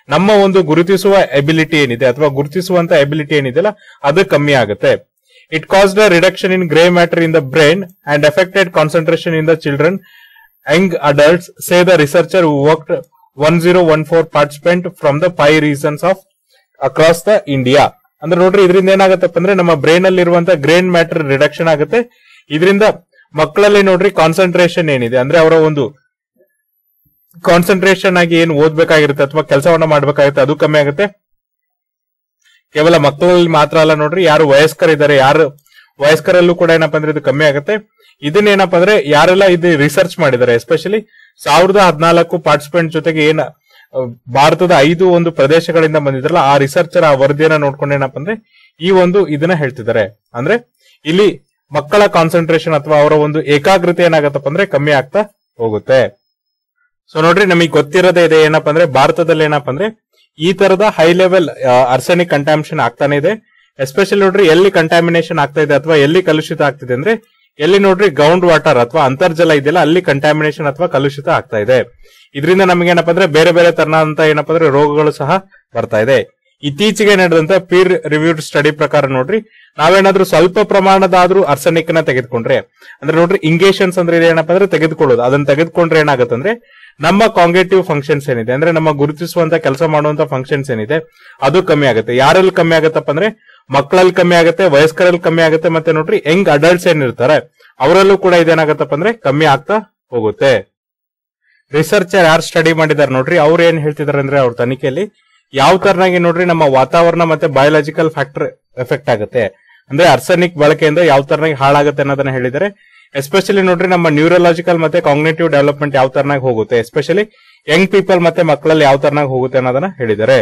ನಮ್ಮ ಒಂದು ಗುರುತಿಸುವ ಎಬಿಲಿಟಿ ಏನಿದೆ ಅಥವಾ ಗುರುತಿಸುವಂತ ಎಬಿಲಿಟಿ ಏನಿದೆಯಲ್ಲ ಅದು ಕಮ್ಮಿ ಆಗುತ್ತೆ it caused a reduction in grey matter in the brain and affected concentration in the children young adults say the researcher worked one zero one four participant from the five regions of across the India ಅಂದ್ರೆ ನೋಡ್ರಿ ಇದರಿಂದ ಏನಾಗತ್ತಪ್ಪ ಅಂದ್ರೆ ನಮ್ಮ ಬ್ರೈನ್ ಅಲ್ಲಿ ಇರುವಂತ ಗ್ರೇನ್ ಮ್ಯಾಟರ್ ರಿಡಕ್ಷನ್ ಆಗುತ್ತೆ ಇದರಿಂದ ಮಕ್ಕಳಲ್ಲಿ ನೋಡ್ರಿ ಕಾನ್ಸಂಟ್ರೇಷನ್ ಏನಿದೆ ಅಂದ್ರೆ ಅವರ ಒಂದು ಕಾನ್ಸಂಟ್ರೇಷನ್ ಆಗಿ ಏನ್ ಓದ್ಬೇಕಾಗಿರುತ್ತೆ ಅಥವಾ ಕೆಲಸವನ್ನ ಮಾಡ್ಬೇಕಾಗುತ್ತೆ ಅದು ಕಮ್ಮಿ ಆಗುತ್ತೆ ಕೇವಲ ಮಕ್ಕಳಲ್ಲಿ ಮಾತ್ರ ಅಲ್ಲ ನೋಡ್ರಿ ಯಾರು ವಯಸ್ಕರಿದ್ದಾರೆ ಯಾರು ವಯಸ್ಕರಲ್ಲೂ ಕೂಡ ಏನಪ್ಪಾ ಅಂದ್ರೆ ಇದು ಕಮ್ಮಿ ಆಗುತ್ತೆ ಇದನ್ನ ಏನಪ್ಪಾ ಅಂದ್ರೆ ಯಾರೆಲ್ಲ ಇದು ರಿಸರ್ಚ್ ಮಾಡಿದ್ದಾರೆ ಎಸ್ಪೆಷಲಿ ಸಾವಿರದ ಹದಿನಾಲ್ಕು ಪಾರ್ಟಿಸಿಪೆಂಟ್ ಜೊತೆಗೆ ಏನ ಆ, ಭಾರತದ ಐದು ಒಂದು ಪ್ರದೇಶಗಳಿಂದ ಬಂದಿದ್ರಲ್ಲ ಆ ರಿಸರ್ಚರ್ ಆ ವರದಿಯನ್ನ ನೋಡ್ಕೊಂಡು ಏನಪ್ಪಾ ಅಂದ್ರೆ ಈ ಒಂದು ಇದನ್ನ ಹೇಳ್ತಿದ್ದಾರೆ ಅಂದ್ರೆ ಇಲ್ಲಿ ಮಕ್ಕಳ ಕಾನ್ಸಂಟ್ರೇಷನ್ ಅಥವಾ ಅವರ ಒಂದು ಏಕಾಗ್ರತೆ ಏನಾಗತ್ತಪ್ಪ ಅಂದ್ರೆ ಕಮ್ಮಿ ಆಗ್ತಾ ಹೋಗುತ್ತೆ ಸೊ ನೋಡ್ರಿ ನಮಗೆ ಗೊತ್ತಿರೋದೇ ಇದೆ ಏನಪ್ಪಾ ಅಂದ್ರೆ ಭಾರತದಲ್ಲಿ ಏನಪ್ಪಾ ಅಂದ್ರೆ ಈ ತರದ ಹೈ ಲೆವೆಲ್ ಅರ್ಸೆನಿಕ್ ಕಂಟಾಮಿನೇಷನ್ ಆಗ್ತಾನೆ ಇದೆ ಎಸ್ಪೆಷಲಿ ನೋಡ್ರಿ ಎಲ್ಲಿ ಕಂಟಾಮಿನೇಷನ್ ಆಗ್ತಾ ಇದೆ ಅಥವಾ ಎಲ್ಲಿ ಕಲುಷಿತ ಆಗ್ತಿದೆ ಅಂದ್ರೆ ಎಲ್ಲಿ ನೋಡ್ರಿ ಗ್ರೌಂಡ್ ವಾಟರ್ ಅಥವಾ ಅಂತರ್ಜಲ ಇದೆಯಲ್ಲ ಅಲ್ಲಿ ಕಂಟಾಮಿನೇಷನ್ ಅಥವಾ ಕಲುಷಿತ ಆಗ್ತಾ ಇದೆ ಇದರಿಂದ ನಮಗೆ ಏನಪ್ಪಾ ಅಂದ್ರೆ ಬೇರೆ ಬೇರೆ ತರನಾದಂತ ಏನಪ್ಪಾ ಅಂದ್ರೆ ರೋಗಗಳು ಸಹ ಬರ್ತಾ ಇದೆ ಇತ್ತೀಚೆಗೆ ನಡೆದಂತ ಪೀರ್ ರಿವ್ಯೂಡ್ ಸ್ಟಡಿ ಪ್ರಕಾರ ನೋಡ್ರಿ ನಾವೇನಾದ್ರೂ ಸ್ವಲ್ಪ ಪ್ರಮಾಣದಾದ್ರೂ ಅರ್ಸನಿಕ್ ನ ತೆಗೆದುಕೊಂಡ್ರೆ ಅಂದ್ರೆ ನೋಡ್ರಿ ಇಂಗೇಷನ್ಸ್ ಅಂದ್ರೆ ಏನಪ್ಪಾ ಅಂದ್ರೆ ತೆಗೆದುಕೊಳ್ಳೋದು ಅದನ್ನ ತೆಗೆದುಕೊಂಡ್ರೆ ಏನಾಗುತ್ತಂದ್ರೆ ನಮ್ಮ ಕಾಂಗೇಟಿವ್ ಫಂಕ್ಷನ್ಸ್ ಏನಿದೆ ಅಂದ್ರೆ ನಮ್ಮ ಗುರುತಿಸುವಂತ ಕೆಲಸ ಮಾಡುವಂತ ಫಂಕ್ಷನ್ಸ್ ಏನಿದೆ ಅದು ಕಮ್ಮಿ ಆಗುತ್ತೆ ಯಾರಲ್ಲಿ ಕಮ್ಮಿ ಆಗತ್ತಪ್ಪ ಅಂದ್ರೆ ಮಕ್ಕಳಲ್ಲಿ ಕಮ್ಮಿ ಆಗುತ್ತೆ ವಯಸ್ಕರಲ್ಲಿ ಕಮ್ಮಿ ಆಗುತ್ತೆ ಮತ್ತೆ ನೋಡ್ರಿ ಯಂಗ್ ಅಡಲ್ಟ್ಸ್ ಏನಿರ್ತಾರೆ ಅವರಲ್ಲೂ ಕೂಡ ಇದೇನಾಗತ್ತಪ್ಪ ಅಂದ್ರೆ ಕಮ್ಮಿ ಆಗ್ತಾ ಹೋಗುತ್ತೆ ರಿಸರ್ಚರ್ ಯಾರು ಸ್ಟಡಿ ಮಾಡಿದಾರೆ ನೋಡ್ರಿ ಅವ್ರು ಏನ್ ಹೇಳ್ತಿದಾರೆ ಅಂದ್ರೆ ಅವ್ರ ತನಿಖೆಯಲ್ಲಿ ಯಾವ ತರನಾಗಿ ನೋಡ್ರಿ ನಮ್ಮ ವಾತಾವರಣ ಮತ್ತೆ ಬಯೋಲಾಜಿಕಲ್ ಫ್ಯಾಕ್ಟರ್ ಎಫೆಕ್ಟ್ ಆಗುತ್ತೆ ಅಂದ್ರೆ ಅರ್ಸನಿಕ್ ಬಳಕೆಯಿಂದ ಯಾವ ತರನಾಗಿ ಹಾಳಾಗುತ್ತೆ ಅನ್ನೋದನ್ನ ಹೇಳಿದ್ದಾರೆ ಎಸ್ಪೆಷಲಿ ನೋಡ್ರಿ ನಮ್ಮ ನ್ಯೂರಲಾಜಿಕಲ್ ಮತ್ತೆ ಕಾಗ್ನೇಟಿವ್ ಡೆವಲಪ್ಮೆಂಟ್ ಯಾವ ತರನಾಗಿ ಹೋಗುತ್ತೆ ಎಸ್ಪೆಷಲಿ ಯಂಗ್ ಪೀಪಲ್ ಮತ್ತೆ ಮಕ್ಕಳಲ್ಲಿ ಯಾವ ತರನಾಗಿ ಹೋಗುತ್ತೆ ಅನ್ನೋದನ್ನ ಹೇಳಿದ್ದಾರೆ